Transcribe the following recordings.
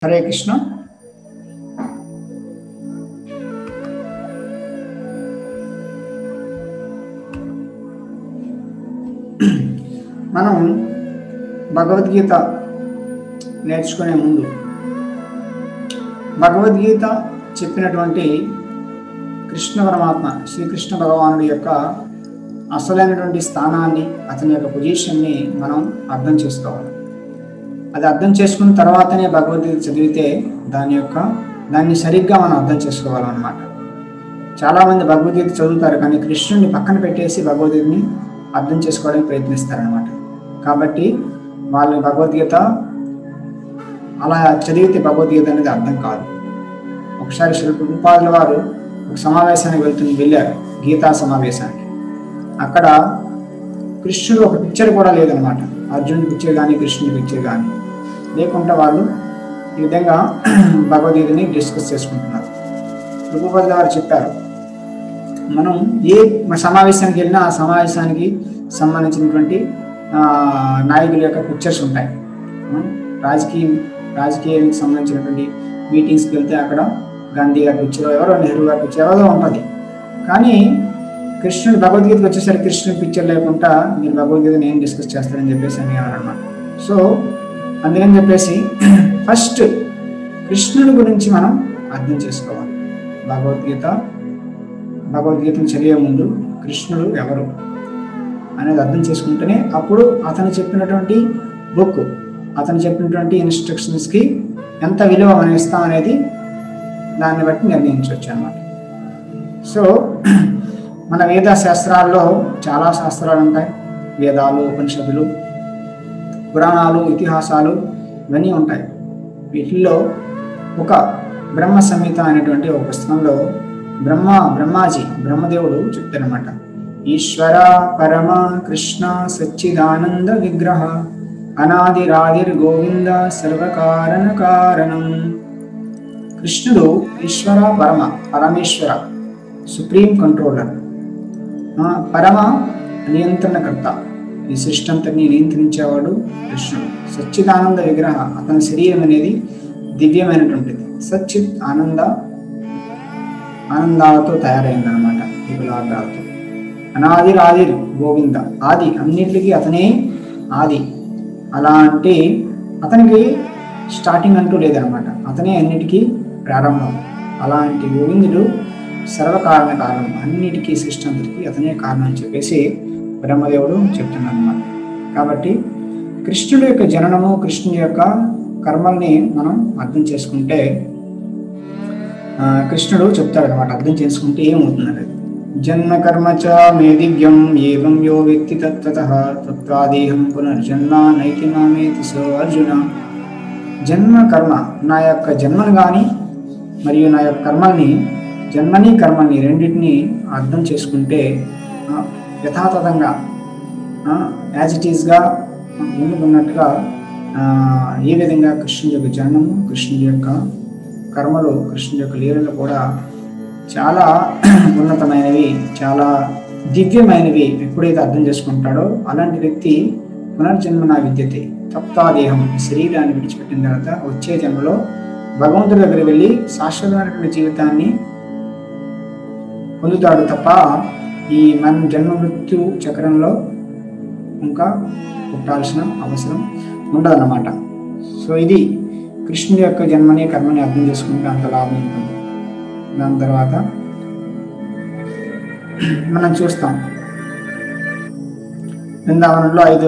హరే కృష్ణ మనం భగవద్గీత నేర్చుకునే ముందు భగవద్గీత చెప్పినటువంటి కృష్ణ పరమాత్మ శ్రీకృష్ణ భగవానుడి యొక్క అసలైనటువంటి స్థానాన్ని అతని యొక్క పొజిషన్ని మనం అర్థం చేసుకోవాలి అది అర్థం చేసుకున్న తర్వాతనే భగవద్గీత చదివితే దాని యొక్క దాన్ని సరిగ్గా మనం అర్థం చేసుకోవాలన్నమాట చాలామంది భగవద్గీత చదువుతారు కానీ కృష్ణుడిని పక్కన పెట్టేసి భగవద్గీతని అర్థం చేసుకోవడానికి ప్రయత్నిస్తారనమాట కాబట్టి వాళ్ళు భగవద్గీత అలా చదివితే భగవద్గీత అనేది అర్థం కాదు ఒకసారి శ్రీ ప్రభుపాదుల వారు ఒక సమావేశానికి వెళ్తుంది వెళ్ళారు గీతా సమావేశానికి అక్కడ కృష్ణుడు ఒక పిక్చర్ కూడా లేదనమాట అర్జునుడి పిక్చర్ కానీ కృష్ణుడి పిక్చర్ కానీ లేకుండా వాళ్ళు ఈ విధంగా భగవద్గీతని డిస్కస్ చేసుకుంటున్నారు ప్రభుపాదుల వారు చెప్పారు మనం ఏ సమావేశానికి వెళ్ళినా ఆ సమావేశానికి సంబంధించినటువంటి ఆ, నాయకుల యొక్క పిక్చర్స్ ఉంటాయి ఆ, రాజకీయ రాజకీయానికి సంబంధించినటువంటి మీటింగ్స్కి వెళ్తే అక్కడ గాంధీ గారి పిక్చర్ ఎవరో నెహ్రూ గారి పిక్చర్ ఎవరో ఉంటుంది కానీ కృష్ణుడు భగవద్గీతకి వచ్చేసరికి కృష్ణుడి పిక్చర్ లేకుండా మీరు భగవద్గీతని ఏం డిస్కస్ చేస్తారని చెప్పేసి అని అనమాట సో అందుకని చెప్పేసి ఫస్ట్ కృష్ణుడి గురించి మనం అర్థం చేసుకోవాలి భగవద్గీత భగవద్గీతను చదివే ముందు కృష్ణుడు ఎవరు అనేది అర్థం చేసుకుంటేనే అప్పుడు అతను చెప్పినటువంటి బుక్ అతను చెప్పినటువంటి ఇన్స్ట్రక్షన్స్కి ఎంత విలువ మనం ఇస్తాం అనేది దాన్ని బట్టి నిర్ణయించవచ్చు అన్నమాట సో మన వేద శాస్త్రాల్లో చాలా శాస్త్రాలు ఉంటాయి వేదాలు ఉపనిషత్తులు పురాణాలు ఇతిహాసాలు ఇవన్నీ ఉంటాయి వీటిల్లో ఒక బ్రహ్మ సంహిత అనేటువంటి ఒక పుస్తకంలో బ్రహ్మ బ్రహ్మాజీ బ్రహ్మదేవుడు చెప్తారనమాట ఈశ్వర పరమ కృష్ణ సచ్చిదానంద విగ్రహ అనాదిరాదిర్ గోవింద సర్వకారణ కారణం కృష్ణుడు ఈశ్వర పరమ పరమేశ్వర సుప్రీం కంట్రోలర్ ఆ, పరమ నియంత్రణకర్త ఈ సృష్టి అంతటిని నియంత్రించేవాడు కృష్ణుడు సచ్చిదానంద విగ్రహ అతని శరీరం అనేది దివ్యమైనటువంటిది సచ్చిత్ ఆనంద ఆనందాలతో తయారైంది అనమాట విపులాగ్రాలతో అనాది రాది గోవింద ఆది అన్నిటికీ అతనే ఆది అలాంటి అతనికి స్టార్టింగ్ అంటూ లేదనమాట అతనే అన్నిటికీ ప్రారంభం అలాంటి గోవిందుడు సర్వకారణ కారణం అన్నిటికీ సృష్టి అంతటికి అతనే కారణం అని చెప్పేసి బ్రహ్మదేవుడు చెప్తున్నాడు అనమాట కాబట్టి కృష్ణుడి యొక్క జననము కృష్ణుడి యొక్క కర్మల్ని మనం అర్థం చేసుకుంటే ఆ, కృష్ణుడు చెప్తాడు అనమాట అర్థం చేసుకుంటే ఏమవుతుంది అనేది జన్మ కర్మ చ మే దివ్యం ఏవం యో వ్యక్తి తత్వత తత్వాదేహం పునర్జన్మ నైతి నామేతి సో అర్జున జన్మ కర్మ నా యొక్క జన్మను కానీ మరియు నా యొక్క కర్మల్ని జన్మని కర్మని రెండింటిని అర్థం చేసుకుంటే ఆ, యథాతథంగా యాజ్ ఇట్ ఈస్గా ముందుకున్నట్టుగా ఆ, ఏ విధంగా కృష్ణుడి యొక్క జన్మము కృష్ణుడి యొక్క కర్మలు కృష్ణుడి యొక్క లీలలు కూడా చాలా ఉన్నతమైనవి చాలా దివ్యమైనవి ఎప్పుడైతే అర్థం చేసుకుంటాడో అలాంటి వ్యక్తి పునర్జన్మ నా విద్యతే తప్తాదేహం ఈ శరీరాన్ని విడిచిపెట్టిన తర్వాత వచ్చే జన్మలో భగవంతుడి దగ్గర వెళ్ళి శాశ్వతమైనటువంటి జీవితాన్ని పొందుతాడు తప్ప ఈ మన జన్మ మృత్యు చక్రంలో ఇంకా పుట్టాల్సిన అవసరం ఉండదన్నమాట సో ఇది కృష్ణుడి యొక్క జన్మని కర్మని అర్థం చేసుకుంటే అంత లాభం ఉంటుంది దాని తర్వాత మనం చూస్తాం బృందావనంలో ఐదు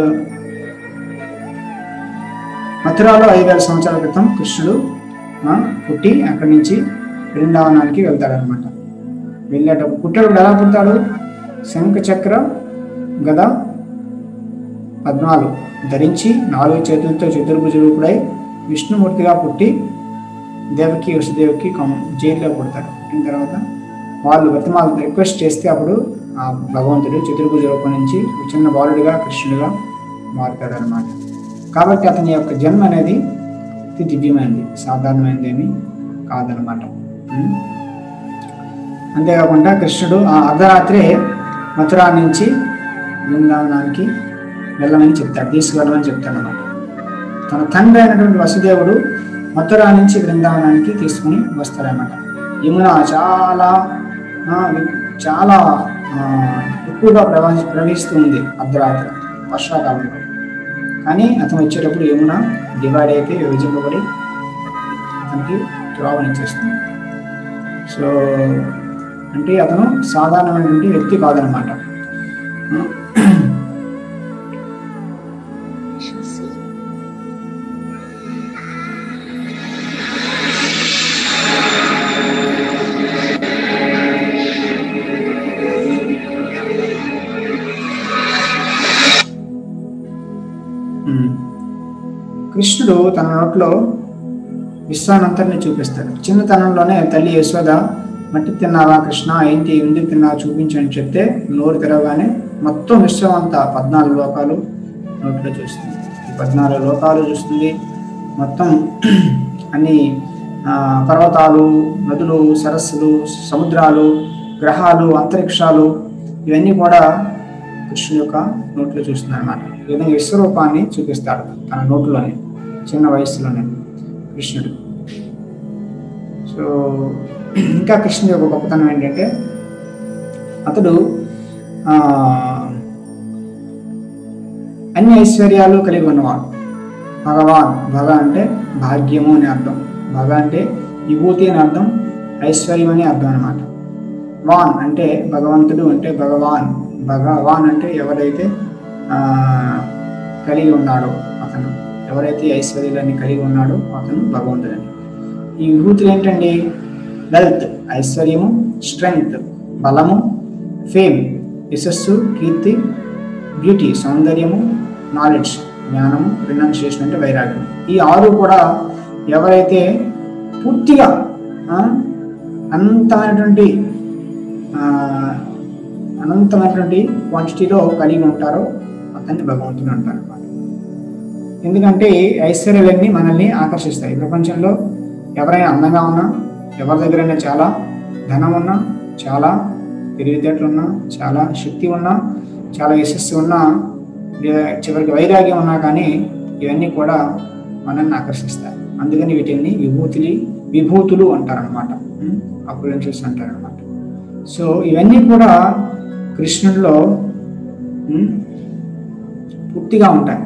మథురాలో ఐదు వేల సంవత్సరాల క్రితం కృష్ణుడు ఆ, పుట్టి అక్కడి నుంచి బృందావనానికి వెళ్తాడనమాట వెళ్ళేటప్పుడు పుట్టేటప్పుడు ఎలా పుడతాడు శంఖ చక్ర గద పద్మాలు ధరించి నాలుగు చేతులతో చతుర్భుజ రూపుడై విష్ణుమూర్తిగా పుట్టి దేవకి వసుదేవకి కం- జైల్లో పుడతాడు పుట్టిన తర్వాత వాళ్ళు వర్తమాలు రిక్వెస్ట్ చేస్తే అప్పుడు ఆ భగవంతుడు చతుర్భుజ రూపం నుంచి ఒక చిన్న బాలుడిగా కృష్ణుడిగా మారుతాడు అనమాట కాబట్టి అతని యొక్క జన్మ అనేది అతి దివ్యమైనది సాధారణమైనది ఏమి కాదనమాట ఉం? అంతేకాకుండా కృష్ణుడు ఆ అర్ధరాత్రే మథురా నుంచి బృందావనానికి వెళ్ళమని చెప్తాడు తీసుకువెళ్ళమని చెప్తాడు అనమాట తన తండ్రి అయినటువంటి వసుదేవుడు మథుర నుంచి బృందావనానికి తీసుకుని వస్తారన్నమాట యమున చాలా ఆ, చాలా ఆ, ఎక్కువగా ప్రవహి ప్రవహిస్తుంది అర్ధరాత్రి వర్షాకాలంలో కానీ అతను వచ్చేటప్పుడు యమున డివైడ్ అయితే విభజింపబడి అతనికి త్రోవనిచ్చేస్తుంది సో అంటే అతను సాధారణమైనటువంటి వ్యక్తి కాదనమాట I shall see. ఉమ్. కృష్ణుడు తన నోట్లో విశ్వానంతరిని చూపిస్తాడు చిన్నతనంలోనే తల్లి యశోద మట్టి తిన్నావా కృష్ణ ఏంటి ఎందుకు తిన్నావా చూపించు అని చెప్తే నోరు తెరవగానే మొత్తం విశ్వం అంతా పద్నాలుగు లోకాలు నోట్లో చూస్తుంది ఈ పద్నాలుగు లోకాలు చూస్తుంది మొత్తం అన్ని ఆ, పర్వతాలు నదులు సరస్సులు సముద్రాలు గ్రహాలు అంతరిక్షాలు ఇవన్నీ కూడా కృష్ణుడి యొక్క నోట్లో చూస్తుంది అనమాట ఈ విధంగా విశ్వరూపాన్ని చూపిస్తాడు తన నోట్లోనే చిన్న వయసులోనే కృష్ణుడు సో ఇంకా కృష్ణుడి యొక్క గొప్పతనం ఏంటంటే అతడు ఆ, అన్ని ఐశ్వర్యాలు కలిగి ఉన్నవాడు భగవాన్ భగ అంటే భాగ్యము అని అర్థం భగ అంటే విభూతి అని అర్థం ఐశ్వర్యం అని అర్థం అనమాట వాన్ అంటే భగవంతుడు అంటే భగవాన్ భగవాన్ అంటే ఎవరైతే ఆ, కలిగి ఉన్నాడో అతను ఎవరైతే ఈ ఐశ్వర్యాన్ని కలిగి ఉన్నాడో అతను భగవంతుడని ఈ విభూతులు ఏంటండి వెల్త్ ఐశ్వర్యము స్ట్రెంగ్త్ బలము ఫేమ్ యశస్సు కీర్తి బ్యూటీ సౌందర్యము నాలెడ్జ్ జ్ఞానము రినౌన్సియేషన్ అంటే వైరాగ్యం ఈ ఆరు కూడా ఎవరైతే పూర్తిగా ఆ, అనంతమైనటువంటి ఆ, అనంతమైనటువంటి క్వాంటిటీలో కలిగి ఉంటారో అతన్ని భగవంతుడు అంటారు అన్నమాట ఎందుకంటే ఈ ఐశ్వర్యాలన్నీ మనల్ని ఆకర్షిస్తాయి ప్రపంచంలో ఎవరైనా అందంగా ఉన్నా ఎవరి దగ్గరైనా చాలా ధనం ఉన్నా చాలా తెలివితేటలు ఉన్నా చాలా శక్తి ఉన్నా చాలా యశస్సు ఉన్నా లేదా చివరికి వైరాగ్యం ఉన్నా కానీ ఇవన్నీ కూడా మనల్ని ఆకర్షిస్తాయి అందుకని వీటిని విభూతులు విభూతులు అంటారనమాట అపులెన్సెస్ అంటారనమాట సో ఇవన్నీ కూడా కృష్ణుడిలో ఉమ్, పూర్తిగా ఉంటాయి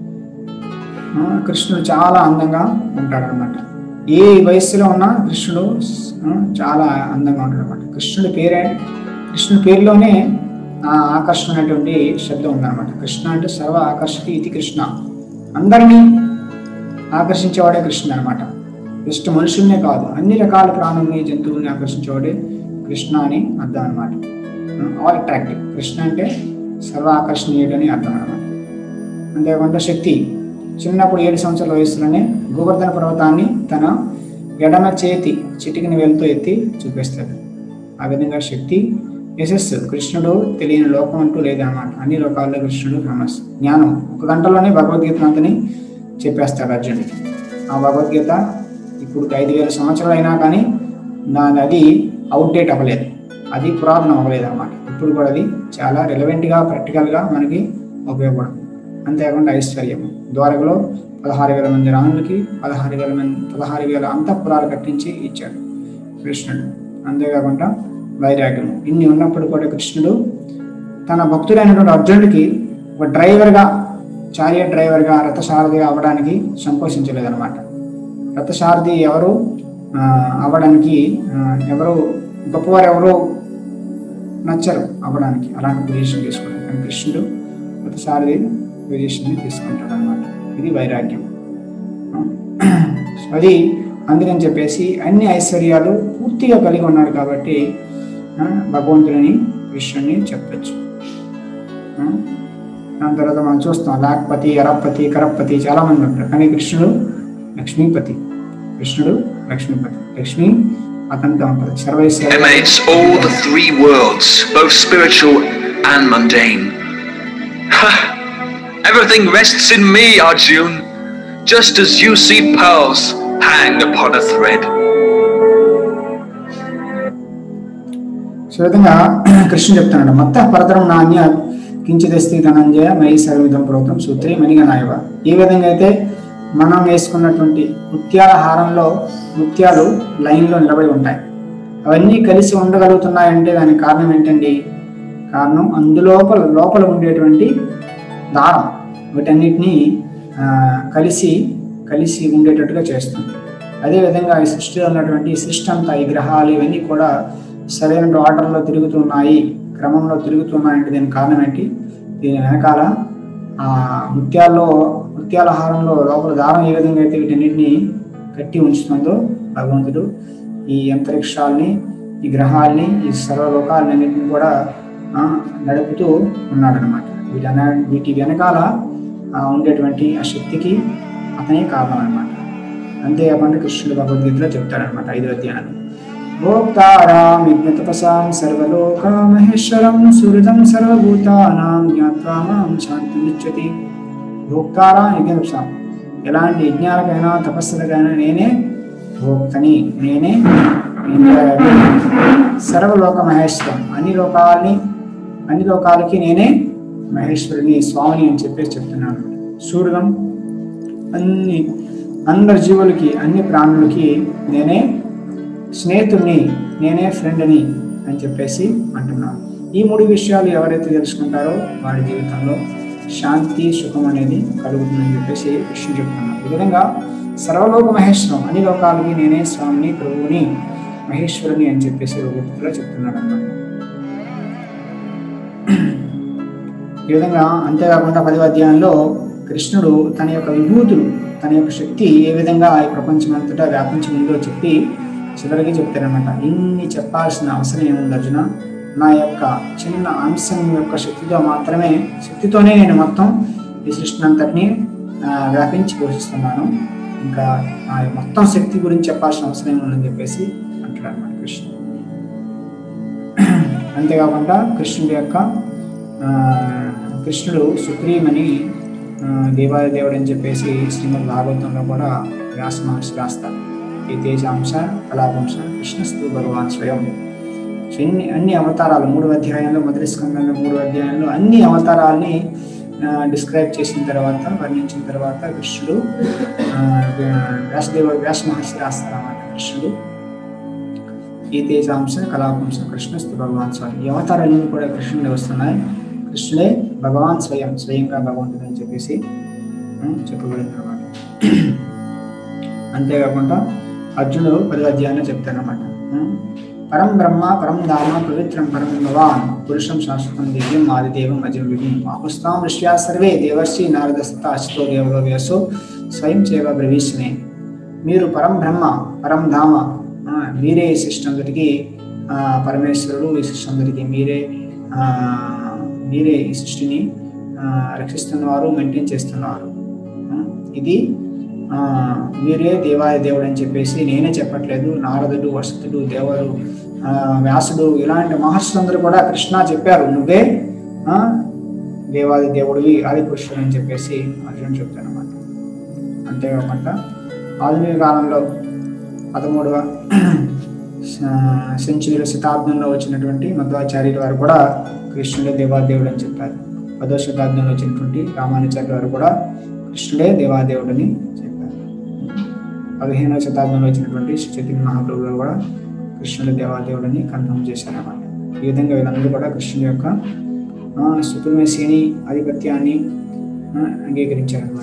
ఆ, కృష్ణుడు చాలా అందంగా ఉంటాడనమాట ఏ వయస్సులో ఉన్నా కృష్ణుడు ఆ, చాలా అందంగా ఉంటాడు అనమాట కృష్ణుడి పేరే కృష్ణుడి పేరులోనే ఆ ఆకర్షణ అనేటువంటి శబ్దం ఉందన్నమాట కృష్ణ అంటే సర్వ ఆకర్షతి ఇది కృష్ణ అందరినీ ఆకర్షించేవాడే కృష్ణ అనమాట జస్ట్ మనుషుల్నే కాదు అన్ని రకాల ప్రాణుల్ని జంతువుల్ని ఆకర్షించేవాడే కృష్ణ అని అర్థం అనమాట ఆల్ అట్రాక్టివ్ కృష్ణ అంటే సర్వ ఆకర్షణీయుడు అని అర్థం అనమాట అంతేకాకుండా శక్తి చిన్నప్పుడు ఏడు సంవత్సరాల వయసులోనే గోవర్ధన పర్వతాన్ని తన ఎడమ చేతి చిటికిన వేలుతో ఎత్తి చూపిస్తాడు ఆ విధంగా శక్తి యశస్సు కృష్ణుడు తెలియని లోకం అంటూ లేదన్నమాట అన్ని లోకాల్లో కృష్ణుడు ఫేమస్ జ్ఞానం ఒక గంటలోనే భగవద్గీత అంతని చెప్పేస్తాడు అర్జునుడికి ఆ భగవద్గీత ఇప్పుడు ఐదు వేల సంవత్సరాలు అయినా కానీ దాని అది అవుట్డేట్ అవ్వలేదు అది పురాతనం అవ్వలేదు అనమాట ఇప్పుడు కూడా అది చాలా రిలవెంట్గా ప్రాక్టికల్గా మనకి ఉపయోగపడుతుంది అంతేకాకుండా ఐశ్వర్యం ద్వారకలో పదహారు వేల మంది రాణులకి పదహారు వేల మంది పదహారు వేల అంతఃపురాలు కట్టించి ఇచ్చాడు కృష్ణుడు అంతేకాకుండా వైరాగ్యం ఇన్ని ఉన్నప్పుడు కూడా కృష్ణుడు తన భక్తుడైనటువంటి అర్జునుడికి ఒక డ్రైవర్గా చారియట్ డ్రైవర్గా రథసారథిగా అవ్వడానికి సంకోచించలేదన్నమాట రథసారథి ఎవరు ఆ, అవ్వడానికి ఆ, ఎవరు గొప్పవారు ఎవరు నచ్చరు అవ్వడానికి అలాంటి పొజిషన్ తీసుకోవడానికి కానీ కృష్ణుడు రథసారథి పొజిషన్ని తీసుకుంటాడు అనమాట ఇది వైరాగ్యం సో అది అందుకని చెప్పేసి అన్ని ఐశ్వర్యాలు పూర్తిగా కలిగి ఉన్నాడు కాబట్టి ఆ, భగవంతుడిని కృష్ణుడిని చెప్పచ్చు ఆ, దాని తర్వాత మనం చూస్తాం లాక్పతి అరప్పతి కరప్పతి చాలా మంది ఉంటారు కానీ కృష్ణుడు లక్ష్మీపతి కృష్ణుడు లక్ష్మీపతి లక్ష్మి అతనితో ఉంటుంది సర్వైశ్వర్య emanates all the three worlds, both spiritual and mundane. Ha! Everything rests in me, Arjun, just as you see pearls hang upon a thread. So ఈ విధంగా కృష్ణుడు చెప్తున్నాడు మత్త పరతరం నాణ్య కించిదస్తి ధనంజయ మై సర్విధం ప్రోతం సూత్రే మణిగా నాయవ ఏ విధంగా అయితే మనం వేసుకున్నటువంటి ముత్యాల హారంలో ముత్యాలు లైన్లో నిలబడి ఉంటాయి అవన్నీ కలిసి ఉండగలుగుతున్నాయంటే దానికి కారణం ఏంటండి కారణం అందులోపల లోపల ఉండేటువంటి దారం వీటన్నిటినీ ఆ, కలిసి కలిసి ఉండేటట్టుగా చేస్తుంది అదేవిధంగా ఈ సృష్టిలో ఉన్నటువంటి ఈ సృష్టి అంతా ఈ గ్రహాలు ఇవన్నీ కూడా సరైన ఆర్డర్లో తిరుగుతున్నాయి క్రమంలో తిరుగుతున్నాయంటే దీనికి కారణం ఏంటి దీని వెనకాల ఆ ముత్యాల్లో ముత్యాల హారంలో లోపల దారం ఏ విధంగా అయితే వీటన్నిటిని కట్టి ఉంచుతుందో భగవంతుడు ఈ అంతరిక్షాల్ని ఈ గ్రహాల్ని ఈ సర్వలోకాలన్నింటిని కూడా ఆ, నడుపుతూ ఉన్నాడనమాట వీటన వీటి వెనకాల ఆ, ఉండేటువంటి ఆ శక్తికి అతనే కారణం అనమాట అంతేకాకుండా కృష్ణుడు భగవద్గీతలో చెప్తాడనమాట ఐదో అధ్యాయాలు భోక్తారాం యజ్ఞతపసాం సర్వలోక మహేశ్వరం సుహృదం సర్వభూతానాం జ్ఞాత్వా మాం శాంతిముచ్యతి భోక్తారా యజ్ఞతపసాం ఎలాంటి యజ్ఞాలకైనా తపస్సులకైనా నేనే భోక్తని నేనే ఇంద్రాయుడు. సర్వలోక మహేశ్వరం అన్ని లోకాలని అన్ని లోకాలకి నేనే మహేశ్వరుని స్వామిని అని చెప్పేసి చెప్తున్నాను సూర్యుడం అన్ని అందరి జీవులకి అన్ని ప్రాణులకి నేనే స్నేహితుడిని నేనే ఫ్రెండ్ని అని చెప్పేసి అంటున్నాను ఈ మూడు విషయాలు ఎవరైతే తెలుసుకుంటారో వారి జీవితంలో శాంతి సుఖం అనేది కలుగుతుందని చెప్పేసి కృష్ణుడు చెప్తున్నాను ఈ విధంగా సర్వలోక మహేశ్వరం అన్ని లోకాలకి నేనే స్వామిని ప్రభువుని మహేశ్వరుని అని చెప్పేసి భగవద్గీతలో చెప్తున్నాడు అన్నమాట ఈ విధంగా అంతేకాకుండా పది అధ్యాయంలో కృష్ణుడు తన యొక్క విభూతులు తన యొక్క శక్తి ఏ విధంగా ఈ ప్రపంచం అంతటా వ్యాపించి ఉందో చెప్పి చివరికి చెప్తారనమాట ఇన్ని చెప్పాల్సిన అవసరం ఏముంది అర్జున నా యొక్క చిన్న అంశం యొక్క శక్తితో మాత్రమే శక్తితోనే నేను మొత్తం ఈ సృష్టిని అంతటిని ఆ, వ్యాపించి పోషిస్తున్నాను ఇంకా నా మొత్తం శక్తి గురించి చెప్పాల్సిన అవసరం ఏముందని చెప్పేసి అంటాడు అనమాట కృష్ణుడు అంతేకాకుండా కృష్ణుడి యొక్క ఆ, కృష్ణుడు సుప్రీమని ఆ, దేవాది దేవుడు అని చెప్పేసి శ్రీమద్ భాగవతంలో కూడా వ్యాస మహర్షి రాస్తారు ఈ తేజాంశ కళావంశ కృష్ణస్తు భగవాన్ స్వయం సో ఇన్ని అన్ని అవతారాలు మూడు అధ్యాయంలో మొదటి స్కందంలో మూడు అధ్యాయంలో అన్ని అవతారాల్ని డిస్క్రైబ్ చేసిన తర్వాత వర్ణించిన తర్వాత కృష్ణుడు ఆ, వ్యాసదేవ వ్యాస మహర్షి రాస్తారు అన్నమాట కృష్ణుడు ఈ తేజాంశ కళావంశ కృష్ణస్తు భగవాన్ స్వయం ఈ అవతారాలన్నీ కూడా కృష్ణుడే వస్తున్నాయి కృష్ణుడే భగవాన్ స్వయం స్వయంగా భగవంతుడు అని చెప్పేసి ఉం, చెప్పబడింది అనమాట అంతేకాకుండా అర్జునుడు పది అధ్యాయంలో చెప్తారనమాట పరం బ్రహ్మ పరం ధామ పవిత్రం పరం భవాన్ పురుషం శాశ్వతం దివ్యం ఆదిదేవం అజం విభం ఆపుస్తాం ఋష్యా సర్వే దేవర్షి నారదస్త అచితో దేవలో వ్యాసో స్వయం చేవ బ్రవీష్మే మీరు పరం బ్రహ్మ పరం ధామ ఆ, మీరే ఈ సృష్టి ఆ, పరమేశ్వరుడు ఈ సృష్టి అందరికీ మీరే ఆ, మీరే ఈ సృష్టిని ఆ, రక్షిస్తున్నవారు మెయింటైన్ చేస్తున్నారు ఆ, ఇది ఆ, మీరే దేవాది దేవుడు అని చెప్పేసి నేనే చెప్పట్లేదు నారదుడు వసతుడు దేవరు ఆ, వ్యాసుడు ఇలాంటి మహర్షులందరూ కూడా కృష్ణ చెప్పారు నువ్వే ఆ, దేవాది దేవుడివి ఆది పురుషుడు అని చెప్పేసి అర్జునుడు చెప్తానమాట అంతేకాకుండా ఆధునిక కాలంలో పదమూడవ సెంచురీల శతాబ్దంలో వచ్చినటువంటి మధ్వాచార్యుల వారు కూడా కృష్ణుడే దేవాదేవుడు అని చెప్పారు పదో శతాబ్దంలో వచ్చినటువంటి రామానుచార్యుల వారు కూడా కృష్ణుడే దేవాదేవుడని చెప్పారు పదిహేనవ శతాబ్దంలో వచ్చినటువంటి శ్రీ చైతన్య మహాప్రభు గారు కూడా కృష్ణుడు దేవాదేవుడని కన్ఫర్మ్ చేశారన్నమాట ఈ విధంగా వీళ్ళందరూ కూడా కృష్ణుడి యొక్క సుప్రమేశిని ఆధిపత్యాన్ని ఆ, అంగీకరించారనమాట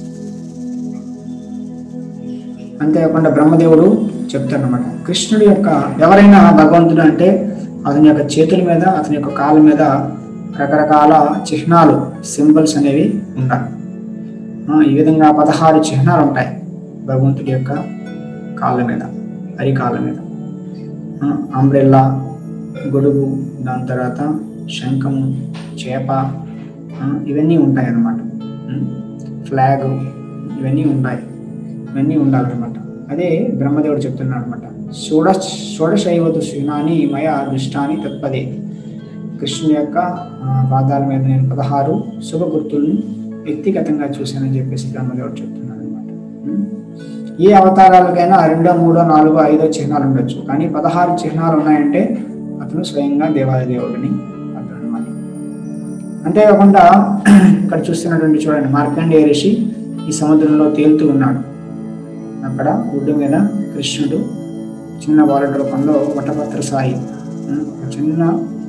అంతేకాకుండా బ్రహ్మదేవుడు చెప్తారనమాట కృష్ణుడి యొక్క ఎవరైనా భగవంతుడు అంటే అతని యొక్క చేతుల మీద అతని యొక్క కాళ్ళ మీద రకరకాల చిహ్నాలు సింబల్స్ అనేవి ఉండాలి ఆ, ఈ విధంగా పదహారు చిహ్నాలు ఉంటాయి భగవంతుడి యొక్క కాళ్ళ మీద అరికాళ్ళ మీద అంబ్రెల్లా గొడుగు దాని తర్వాత శంఖము చేప ఆ, ఇవన్నీ ఉంటాయి అన్నమాట ఫ్లాగ్ ఇవన్నీ ఉంటాయి ఇవన్నీ ఉండాలన్నమాట అదే బ్రహ్మదేవుడు చెప్తున్నాడు అనమాట షోడ షోడశైవతు శినాని మయ దృష్టాని తత్పదే కృష్ణుని యొక్క ఆ, పాదాల మీద నేను పదహారు శుభ గుర్తుల్ని వ్యక్తిగతంగా చూశానని చెప్పేసి బ్రహ్మదేవుడు చెప్తున్నాడు అనమాట ఏ అవతారాలకైనా రెండో మూడో నాలుగో ఐదో చిహ్నాలు ఉండొచ్చు కానీ పదహారు చిహ్నాలు ఉన్నాయంటే అతను స్వయంగా దేవాది దేవుడిని అతను అనమాట అంతేకాకుండా ఇక్కడ చూస్తున్నటువంటి చూడండి మార్కండేయ ఋషి ఈ సముద్రంలో తేలుతూ ఉన్నాడు అక్కడ ఒడ్డు మీద కృష్ణుడు చిన్న బాలుడి రూపంలో వటపత్ర సాయి ఉమ్, ఒక చిన్న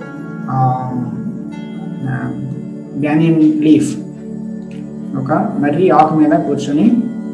బ్యానియన్ లీఫ్ ఒక మర్రి ఆకు మీద కూర్చొని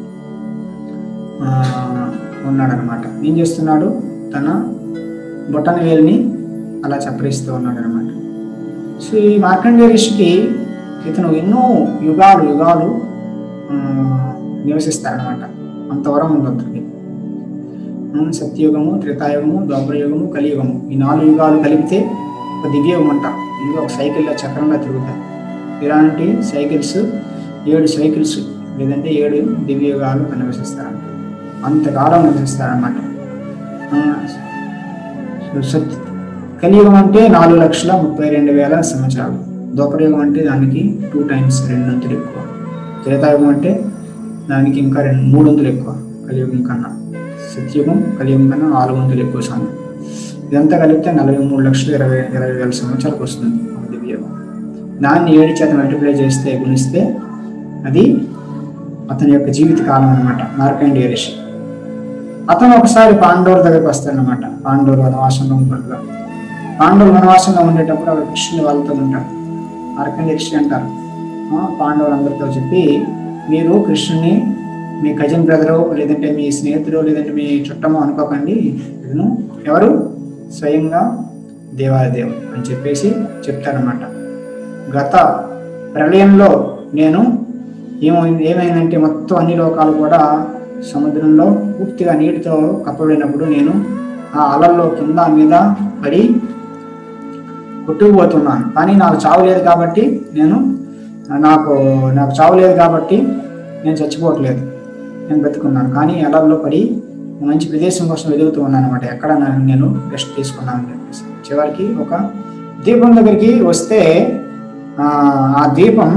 ఆ, ఉన్నాడనమాట ఏం చేస్తున్నాడు తన బొటన వేలిని అలా చప్పరిస్తూ ఉన్నాడు అనమాట సో ఈ మార్కండేయ ఋషికి ఇతను ఎన్నో యుగాలు యుగాలు ఆ, నివసిస్తారనమాట అంతవరం ఉంది అతనికి ఉమ్, సత్యయుగము త్రేతాయుగము ద్వాపరయుగము కలియుగము ఈ నాలుగు యుగాలు కలిపితే ఒక దివ్యయుగం అంటారు ఇది ఒక సైకిల్లో చక్రంగా తిరుగుతాయి ఇలాంటి సైకిల్స్ ఏడు సైకిల్స్ లేదంటే ఏడు దివ్యయుగాలు నివసిస్తారంట అంతకాలం నివసిస్తారన్నమాట ఆ, సో సత్ కలియుగం అంటే నాలుగు లక్షల ముప్పై రెండు వేల సంవత్సరాలు ద్వాపరయుగం అంటే దానికి టూ టైమ్స్ రెండు వంతులు ఎక్కువ త్రేతాయుగం అంటే దానికి ఇంకా రెండు మూడు వంతులు ఎక్కువ కలియుగం కన్నా సత్యుగం కలియుగం కన్నా నాలుగు వందలు ఎక్కువ సమయం ఇదంతా కలిపితే నలభై మూడు లక్షల ఇరవై ఇరవై వేల సంవత్సరాలకు వస్తుంది ఒక దివ్యయుగం దాన్ని ఏడు చేత మల్టిప్లై చేస్తే గుణిస్తే అది అతని యొక్క జీవిత కాలం అనమాట మార్కండేయ ఋషి అతను ఒకసారి పాండవుల దగ్గరికి వస్తాడనమాట పాండవులు వనవాసంలో ఉన్నట్టుగా పాండవులు వనవాసంలో ఉండేటప్పుడు అక్కడ కృష్ణుని వాళ్ళతో ఉంటాడు మార్కండేయ ఋషి అంటారు ఆ, పాండవులందరితో చెప్పి మీరు కృష్ణుని మీ కజిన్ బ్రదరు లేదంటే మీ స్నేహితుడు లేదంటే మీ చుట్టమో అనుకోకండి ఇతను ఎవరు స్వయంగా దేవాలదేవుడు అని చెప్పేసి చెప్తారనమాట గత ప్రళయంలో నేను ఏమైంది ఏమైందంటే మొత్తం అన్ని లోకాలు కూడా సముద్రంలో పూర్తిగా నీటితో కప్పబడినప్పుడు నేను ఆ అలల్లో కింద మీద పడి కొట్టుకుపోతున్నాను కానీ నాకు చావు లేదు కాబట్టి నేను నాకు నాకు చావు లేదు కాబట్టి నేను చచ్చిపోవట్లేదు నేను బతుకున్నాను కానీ అలల్లో పడి మంచి ప్రదేశం కోసం వెతుకుతూ ఉన్నాను అనమాట ఎక్కడ నా- నేను రెస్ట్ తీసుకున్నాను అని చెప్పేసి చివరికి ఒక దీపం దగ్గరికి వస్తే ఆ, ఆ దీపం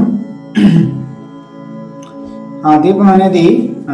ఆ దీపం అనేది ఆ,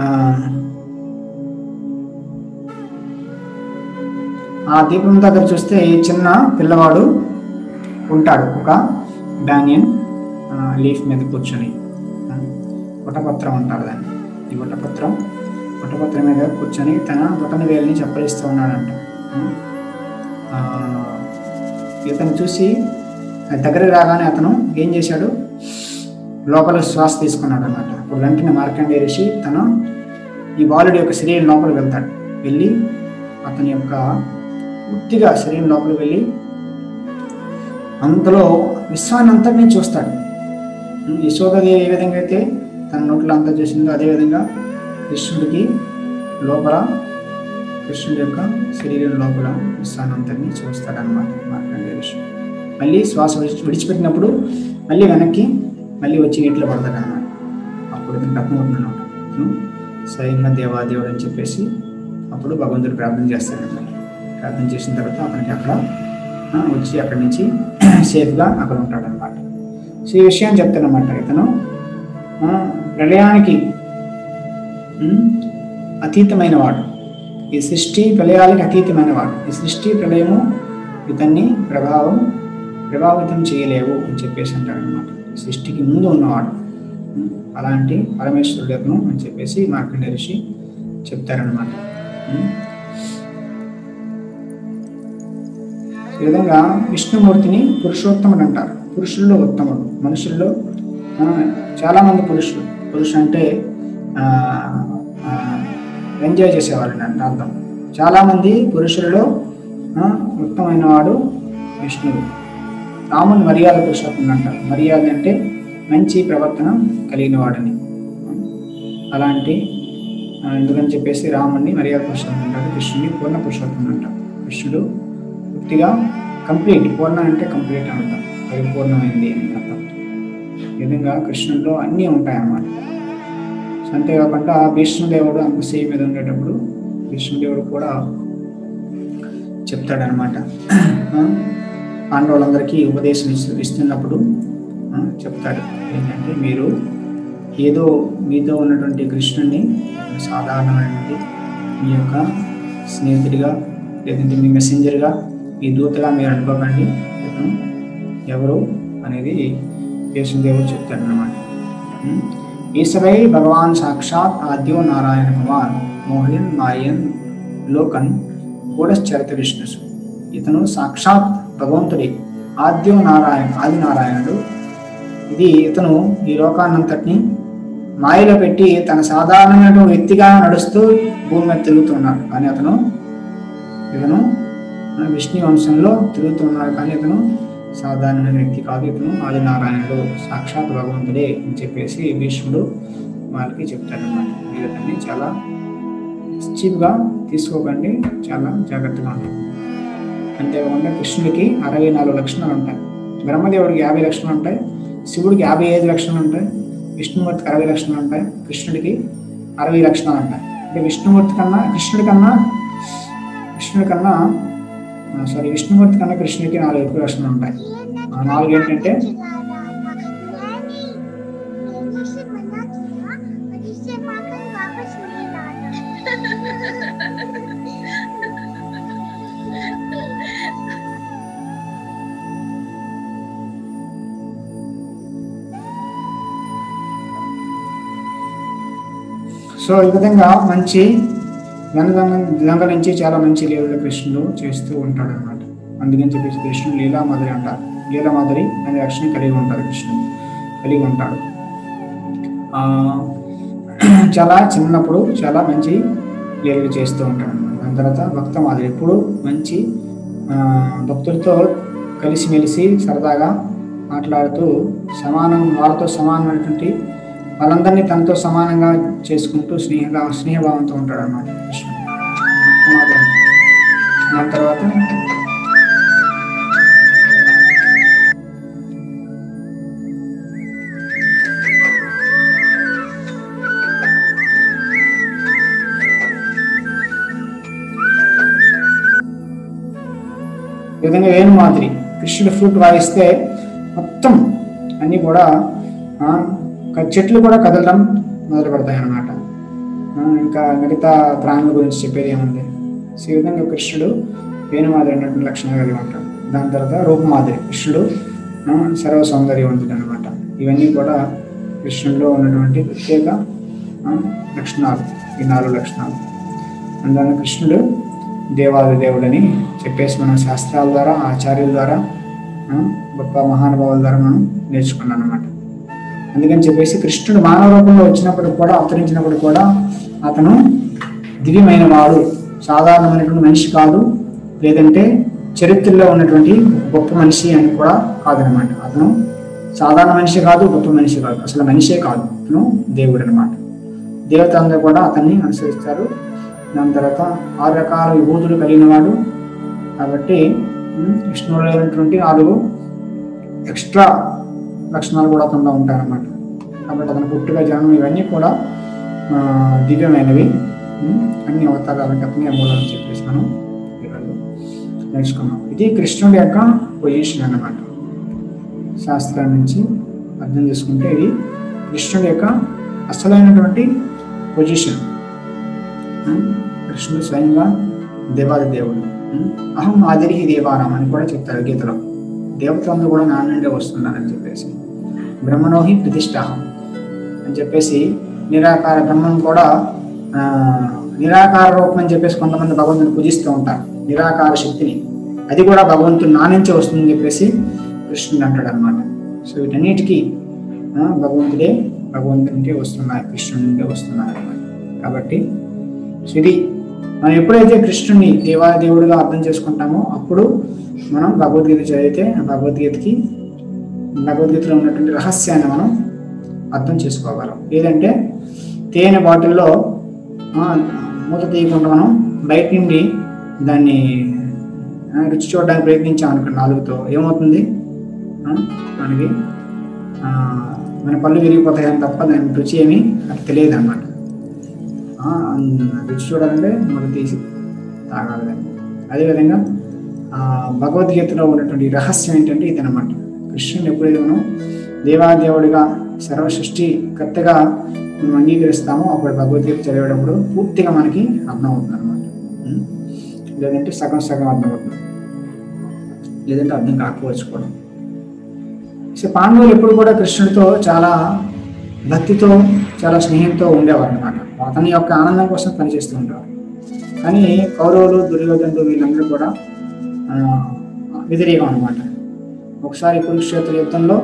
ఆ దీపం దగ్గర చూస్తే ఈ చిన్న పిల్లవాడు ఉంటాడు ఒక డానియన్ లీఫ్ మీద కూర్చొని ఆ, వటపత్రం అంటారు దాన్ని ఈ వటపత్రం వటపత్రం మీద కూర్చొని తన బొటన వేలిని చప్పరిస్తూ ఉన్నాడంట ఆ, ఇతను చూసి దగ్గర రాగానే అతను ఏం చేశాడు లోపల శ్వాస తీసుకున్నాడు అనమాట అప్పుడు వెంటనే మార్కండేయ ఋషి తను ఈ బాలుడి యొక్క శరీరం లోపల వెళ్తాడు వెళ్ళి అతని యొక్క పూర్తిగా శరీరం లోపలికి వెళ్ళి అంతలో విశ్వాన్ని అంతటినీ చూస్తాడు ఉమ్, యశోదాదేవి ఏ విధంగా అయితే తన నోట్లో అంతా చూసిందో అదేవిధంగా కృష్ణుడికి లోపల కృష్ణుడి యొక్క శరీరం లోపల విశ్వాన్ని అంతటినీ చూస్తాడనమాట మార్కండేయ ఋషి మళ్ళీ శ్వాస విడిచి విడిచిపెట్టినప్పుడు మళ్ళీ వెనక్కి మళ్ళీ వచ్చి నీటిలో పడతాడు అనమాట అప్పుడు ఇతను అర్థమవుతున్నాడు ఇతను స్వయంగా దేవాదేవుడు అని చెప్పేసి అప్పుడు భగవంతుడు ప్రార్థన చేస్తాడనమాట ప్రార్థన చేసిన తర్వాత అతనికి అక్కడ ఆ, వచ్చి అక్కడి నుంచి సేఫ్గా అక్కడ ఉంటాడనమాట సో ఈ విషయం చెప్తానమాట ఇతను ఆ, ప్రళయానికి ఉమ్, అతీతమైన వాడు ఈ సృష్టి ప్రళయాలకి అతీతమైన వాడు ఈ సృష్టి ప్రళయము ఇతన్ని ప్రభావం ప్రభావితం చేయలేవు అని చెప్పేసి అంటాడు అనమాట సృష్టికి ముందు ఉన్నవాడు ఉమ్, అలాంటి పరమేశ్వరుడును అని చెప్పేసి మార్కండే ఋషి చెప్తారనమాట ఉమ్. ఈ విధంగా విష్ణుమూర్తిని పురుషోత్తముడు అంటారు పురుషుల్లో ఉత్తముడు మనుషుల్లో ఆ, చాలా మంది పురుషులు పురుషు అంటే ఎంజాయ్ చేసేవాళ్ళు అంటే అర్థం చాలా మంది పురుషులలో ఆ, ఉత్తమైన వాడు విష్ణువు రాముని మర్యాద పురుషోత్తముడు అంటారు మర్యాద అంటే మంచి ప్రవర్తన కలిగిన వాడని అలాంటి ఆ, ఎందుకని చెప్పేసి రాముడిని మర్యాద పురుషోత్తముడు అంటారు కృష్ణుని పూర్ణ పురుషోత్తముడు అంటారు కృష్ణుడు పూర్తిగా కంప్లీట్ పూర్ణ అంటే కంప్లీట్ అని అర్థం పరిపూర్ణమైంది అని అర్థం ఈ విధంగా కృష్ణుల్లో అన్నీ ఉంటాయన్నమాట సో అంతేకాకుండా భీష్మదేవుడు అంబసీ మీద ఉండేటప్పుడు భీష్మదేవుడు కూడా చెప్తాడనమాట ఆ, పాండవులందరికీ ఉపదేశం ఇస్తు- ఇస్తున్నప్పుడు ఆ, చెప్తాడు ఏంటంటే మీరు ఏదో మీతో ఉన్నటువంటి కృష్ణుని సాధారణమైనటువంటి మీ యొక్క స్నేహితుడిగా లేదంటే మీ మెసెంజర్గా మీ దూతగా మీరు అనుకోకండి ఇతను ఎవరు అనేది యేసుదేవుడు చెప్తాడు అనమాట ఈశ్వరై భగవాన్ సాక్షాత్ ఆద్యో నారాయణ భగవాన్ మోహన్ మాయన్ లోకన్ గూఢశ్చరిత విష్ణుసు ఇతను సాక్షాత్ భగవంతుడి ఆద్యో నారాయణ ఆది నారాయణుడు ఇది ఇతను ఈ లోకాన్నంతటిని మాయలో పెట్టి తన సాధారణమైన వ్యక్తిగా నడుస్తూ భూమి మీద తిరుగుతున్నాడు కానీ అతను ఇతను మన విష్ణు వంశంలో తిరుగుతున్నాడు కానీ ఇతను సాధారణ వ్యక్తి కాదు ఇతను ఆదినారాయణుడు సాక్షాత్ భగవంతుడే అని చెప్పేసి భీష్ముడు వాళ్ళకి చెప్తాడనమాట మీరు అతన్ని చాలా చీప్గా తీసుకోకండి చాలా జాగ్రత్తగా ఉండండి అంతేకాకుండా కృష్ణుడికి అరవై నాలుగు లక్షణాలు ఉంటాయి బ్రహ్మదేవుడికి యాభై లక్షణాలు ఉంటాయి శివుడికి యాభై ఐదు లక్షణాలు ఉంటాయి విష్ణుమూర్తికి అరవై లక్షణాలు ఉంటాయి కృష్ణుడికి అరవై లక్షణాలు ఉంటాయి అంటే విష్ణుమూర్తి కన్నా కృష్ణుడి కన్నా కృష్ణుడి కన్నా సారీ విష్ణుమూర్తి కన్నా కృష్ణుడికి నాలుగు ఎక్కువ లక్షణాలు ఉంటాయి ఆ నాలుగు ఏంటంటే సో ఈ విధంగా మంచి గంగ నుంచి చాలా మంచి లీలలు కృష్ణుడు చేస్తూ ఉంటాడు అనమాట అందుకని చెప్పేసి కృష్ణుడు లీలామాధురి అంటారు లీలామాధురి అనే లక్షణం కలిగి ఉంటాడు కృష్ణుడు కలిగి ఉంటాడు ఆ, చాలా చిన్నప్పుడు చాలా మంచి లీలలు చేస్తూ ఉంటాడు అనమాట దాని తర్వాత భక్త మాదిరి ఎప్పుడు మంచి ఆ, భక్తులతో కలిసిమెలిసి సరదాగా మాట్లాడుతూ సమానం వాళ్ళతో సమానమైనటువంటి వాళ్ళందరినీ తనతో సమానంగా చేసుకుంటూ స్నేహంగా స్నేహభావంతో ఉంటాడు అన్నమాట కృష్ణుడు భక్తమాధవుడు. దాని తర్వాత ఈ విధంగా వేణు మాదిరి కృష్ణుడు ఫ్లూట్ వాయిస్తే మొత్తం అన్నీ కూడా ఆ, క- చెట్లు కూడా కదలడం మొదలు పెడతాయి అన్నమాట ఆ, ఇంకా మిగతా ప్రాణుల గురించి చెప్పేది ఏముంది సో ఈ విధంగా కృష్ణుడు వేణుమాదిరి అన్నటువంటి లక్షణాలు కలిగి ఉంటాడు దాని తర్వాత రూపమాదిరి కృష్ణుడు ఆ, సర్వ సౌందర్యవంతుడు అనమాట ఇవన్నీ కూడా కృష్ణుడిలో ఉన్నటువంటి ప్రత్యేక ఆ, లక్షణాలు ఈ నాలుగు లక్షణాలు అందువల్ల కృష్ణుడు దేవాది దేవుడని చెప్పేసి మనం శాస్త్రాల ద్వారా ఆచార్యుల ద్వారా ఆ, గొప్ప మహానుభావుల ద్వారా మనం నేర్చుకున్నాం అనమాట అందుకని చెప్పేసి కృష్ణుడు మానవ రూపంలో వచ్చినప్పుడు కూడా అవతరించినప్పుడు కూడా అతను దివ్యమైన వాడు సాధారణమైనటువంటి మనిషి కాదు లేదంటే చరిత్రలో ఉన్నటువంటి గొప్ప మనిషి అని కూడా కాదనమాట అతను సాధారణ మనిషి కాదు గొప్ప మనిషి కాదు అసలు మనిషే కాదు అతను దేవుడు అనమాట దేవతలందరూ కూడా అతన్ని అనుసరిస్తారు దాని తర్వాత ఆరు రకాల విభూతులు కలిగిన వాడు కాబట్టి ఉమ్, విష్ణువులో లేనటువంటి నాలుగు ఎక్స్ట్రా లక్షణాలు కూడా అతనిలో ఉంటాయన్నమాట కాబట్టి అతని పుట్టుక జనం ఇవన్నీ కూడా ఆ, దివ్యమైనవి ఉమ్, అన్ని అవతారాలకి అతని మూలని చెప్పేసి మనం ఈరోజు నేర్చుకున్నాం ఇది కృష్ణుడి యొక్క పొజిషన్ అన్నమాట శాస్త్రం నుంచి అర్థం చేసుకుంటే ఇది కృష్ణుడి యొక్క అసలైనటువంటి పొజిషన్ ఉమ్, కృష్ణుడు స్వయంగా దేవాది దేవుడు ఉమ్, అహం ఆదిరి దేవానాం అని కూడా చెప్తారు గీతలో దేవతలందరూ కూడా నా నుండే వస్తున్నారని చెప్పేసి బ్రహ్మణోహి ప్రతిష్టాహం అని చెప్పేసి నిరాకార బ్రహ్మం కూడా ఆ, నిరాకార రూపం అని చెప్పేసి కొంతమంది భగవంతుని పూజిస్తూ ఉంటారు నిరాకార శక్తిని అది కూడా భగవంతుడు నా నుంచే వస్తుందని చెప్పేసి కృష్ణుడు అంటాడు అనమాట సో వీటన్నిటికీ ఆ, భగవంతుడే భగవంతుడి నుండి వస్తున్నాయి కృష్ణుడి నుండి వస్తున్నాయి అన్నమాట కాబట్టి సో ఇది మనం ఎప్పుడైతే కృష్ణుని దేవాదేవుడిగా అర్థం చేసుకుంటామో అప్పుడు మనం భగవద్గీత చదివితే ఆ భగవద్గీతకి భగవద్గీతలో ఉన్నటువంటి రహస్యాన్ని మనం అర్థం చేసుకోగలం లేదంటే తేనె బాటిల్లో ఆ, మూత తీయకుండా మనం బయట నుండి దాన్ని ఆ, రుచి చూడడానికి ప్రయత్నించాం అనుకోండి నాలుగుతో ఏమవుతుంది ఆ, మనకి ఆ, మన పళ్ళు విరిగిపోతాయని తప్ప దాని రుచి ఏమీ నాకు తెలియదు అనమాట రుచి చూడాలంటే మనం తీసి తాగాలి దాన్ని అదేవిధంగా ఆ, భగవద్గీతలో ఉన్నటువంటి రహస్యం ఏంటంటే ఇదనమాట కృష్ణుని ఎప్పుడైతే మనం దేవాదేవుడిగా సర్వ సృష్టికర్తగా మనం అంగీకరిస్తామో అప్పుడు భగవద్గీత చదివేటప్పుడు పూర్తిగా మనకి అర్థమవుతుంది అనమాట లేదంటే సగం సగం అర్థమవుతుంది లేదంటే అర్థం కాకపోవచ్చు కూడా సో పాండవులు ఎప్పుడు కూడా కృష్ణుడితో చాలా భక్తితో చాలా స్నేహంతో ఉండేవారు అనమాట అతని యొక్క ఆనందం కోసం పనిచేస్తూ ఉండేవారు కానీ కౌరవులు దుర్యోధనులు వీళ్ళందరూ కూడా ఆ, వ్యతిరేకం అనమాట ఒకసారి కురుక్షేత్ర యుద్ధంలో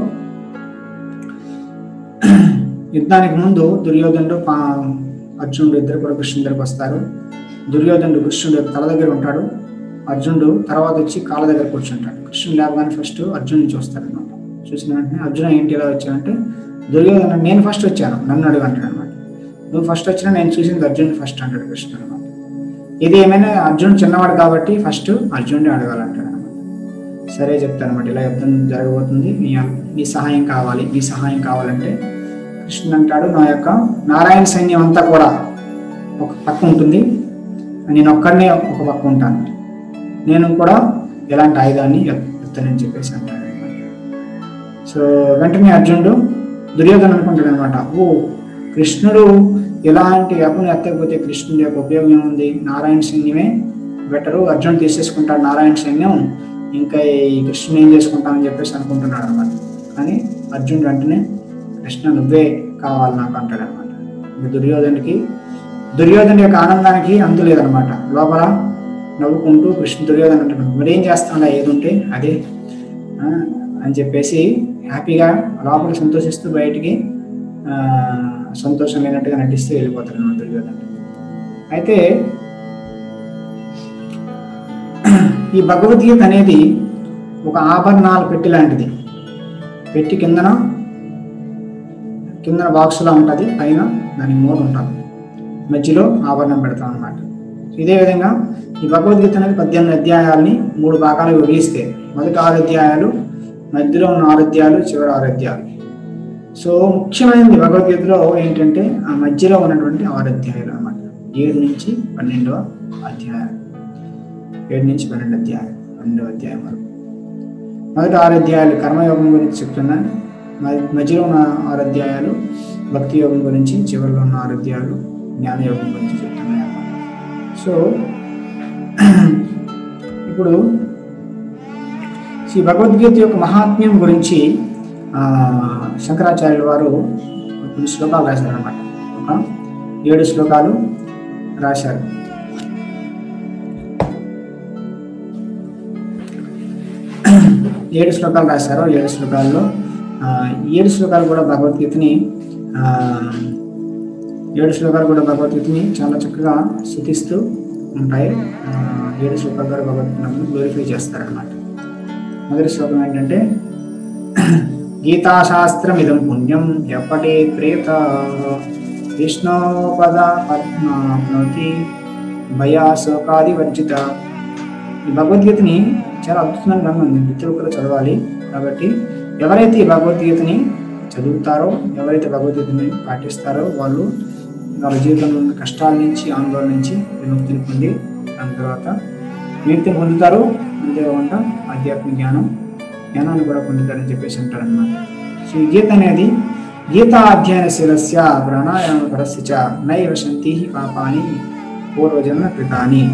యుద్ధానికి ముందు దుర్యోధనుడు పా అర్జునుడు ఇద్దరు కూడా కృష్ణుడి దగ్గరకు వస్తారు దుర్యోధనుడు కృష్ణుడు యొక్క తల దగ్గర ఉంటాడు అర్జునుడు తర్వాత వచ్చి కాళ్ళ దగ్గర కూర్చుంటాడు కృష్ణుడు లేవగానే ఫస్ట్ అర్జునుని చూస్తాడు అనమాట చూసిన వెంటనే అర్జున ఏంటి ఇలా వచ్చావంటే దుర్యోధనుడు నేను ఫస్ట్ వచ్చాను నన్ను అడుగు అంటాడు అనమాట నువ్వు ఫస్ట్ వచ్చినా నేను చూసింది అర్జునుడు ఫస్ట్ అంటాడు కృష్ణుడు అనమాట ఇది ఏమైనా అర్జునుడు చిన్నవాడు కాబట్టి ఫస్ట్ అర్జునుడే అడగాలంటాడు అనమాట సరే చెప్తాను అనమాట ఇలా యుద్ధం జరగబోతుంది మీ మీ సహాయం కావాలి మీ సహాయం కావాలంటే కృష్ణుడు అంటాడు నా యొక్క నారాయణ సైన్యం అంతా కూడా ఒక పక్క ఉంటుంది నేను ఒక్కడనే ఒక పక్క ఉంటాను నేను కూడా ఎలాంటి ఆయుధాన్ని ఎత్- ఎత్తనని చెప్పేసి అంటాడు సో వెంటనే అర్జునుడు దుర్యోధన అనుకుంటాడు అనమాట ఓ కృష్ణుడు ఎలాంటి వెపను ఎత్తకపోతే కృష్ణుడి యొక్క ఉపయోగం ఏముంది నారాయణ సైన్యమే బెటరు అర్జునుడు తీసేసుకుంటాడు నారాయణ సైన్యం ఇంకా ఈ కృష్ణుని ఏం చేసుకుంటామని చెప్పేసి అనుకుంటున్నాడు అనమాట కానీ అర్జునుడు వెంటనే కృష్ణ నువ్వే కావాలి నాకు అంటాడు అనమాట దుర్యోధనుడికి దుర్యోధను యొక్క ఆనందానికి అంతు లేదనమాట లోపల నవ్వుకుంటూ కృష్ణ దుర్యోధన అంటాడు మరేం చేస్తాడా ఏది ఉంటే అదే ఆ, అని చెప్పేసి హ్యాపీగా లోపల సంతోషిస్తూ బయటికి ఆ, సంతోషం లేనట్టుగా నటిస్తూ వెళ్ళిపోతాడు అనమాట దుర్యోధన అయితే ఈ భగవద్గీత అనేది ఒక ఆభరణాల పెట్టి లాంటిది పెట్టి కిందన కిందన బాక్స్లా ఉంటుంది పైన దానికి మూత ఉంటుంది మధ్యలో ఆభరణం పెడతాం అన్నమాట ఇదే విధంగా ఈ భగవద్గీత అనేది పద్దెనిమిది అధ్యాయాల్ని మూడు భాగాలు విభజిస్తే మొదటి ఆరు అధ్యాయాలు మధ్యలో ఉన్న ఆరు అధ్యాయాలు చివరి ఆరు అధ్యాయాలు సో ముఖ్యమైనది భగవద్గీతలో ఏంటంటే ఆ మధ్యలో ఉన్నటువంటి ఆరు అధ్యాయాలు అన్నమాట ఏడు నుంచి పన్నెండవ అధ్యాయం ఏడు నుంచి పన్నెండు అధ్యాయం పన్నెండవ అధ్యాయం వరకు మొదటి ఆరు అధ్యాయాలు కర్మయోగం గురించి చెప్తున్నాను మ- మధ్యలో ఉన్న ఆరు అధ్యాయాలు భక్తి యోగం గురించి చివరిలో ఉన్న ఆరు అధ్యాయాలు జ్ఞానయోగం గురించి చెప్తున్నాయి అన్నమాట సో ఇప్పుడు ఈ భగవద్గీత యొక్క మహాత్మ్యం గురించి ఆ, శంకరాచార్యుల వారు కొన్ని శ్లోకాలు రాశారనమాట ఒక ఏడు శ్లోకాలు రాశారు ఏడు శ్లోకాలు రాశారు ఏడు శ్లోకాల్లో ఆ, ఈ ఏడు శ్లోకాలు కూడా భగవద్గీతని ఆ, ఏడు శ్లోకాలు కూడా భగవద్గీతని చాలా చక్కగా శృతిస్తూ ఉంటాయి ఆ, ఏడు శ్లోకాల ద్వారా భగవద్గీతను గ్లోరిఫై చేస్తారనమాట మొదటి శ్లోకం ఏంటంటే గీతాశాస్త్రం ఇదం పుణ్యం ఎప్పటి ప్రేత విష్ణోపద పద్మాప్నోతి భయా శోకాది వర్జిత ఈ భగవద్గీతని చాలా అద్భుతమైన గ్రంథం ఉంది ప్రతి ఒక్కరు చదవాలి కాబట్టి ఎవరైతే ఈ భగవద్గీతని చదువుతారో ఎవరైతే భగవద్గీతని పాటిస్తారో వాళ్ళు వాళ్ళ జీవితంలో ఉన్న కష్టాల నుంచి ఆందోళన నుంచి విముక్తిని పొంది దాని తర్వాత విముక్తిని పొందుతారు అంతేకాకుండా ఆధ్యాత్మిక జ్ఞానం జ్ఞానాన్ని కూడా పొందుతారని చెప్పేసి అంటారు అనమాట సో ఈ గీత అనేది గీతా అధ్యయన శిరస్య ప్రాణాయామ పరస్య చ నైవ శంతి పాపాని పూర్వజన్మ కృతాని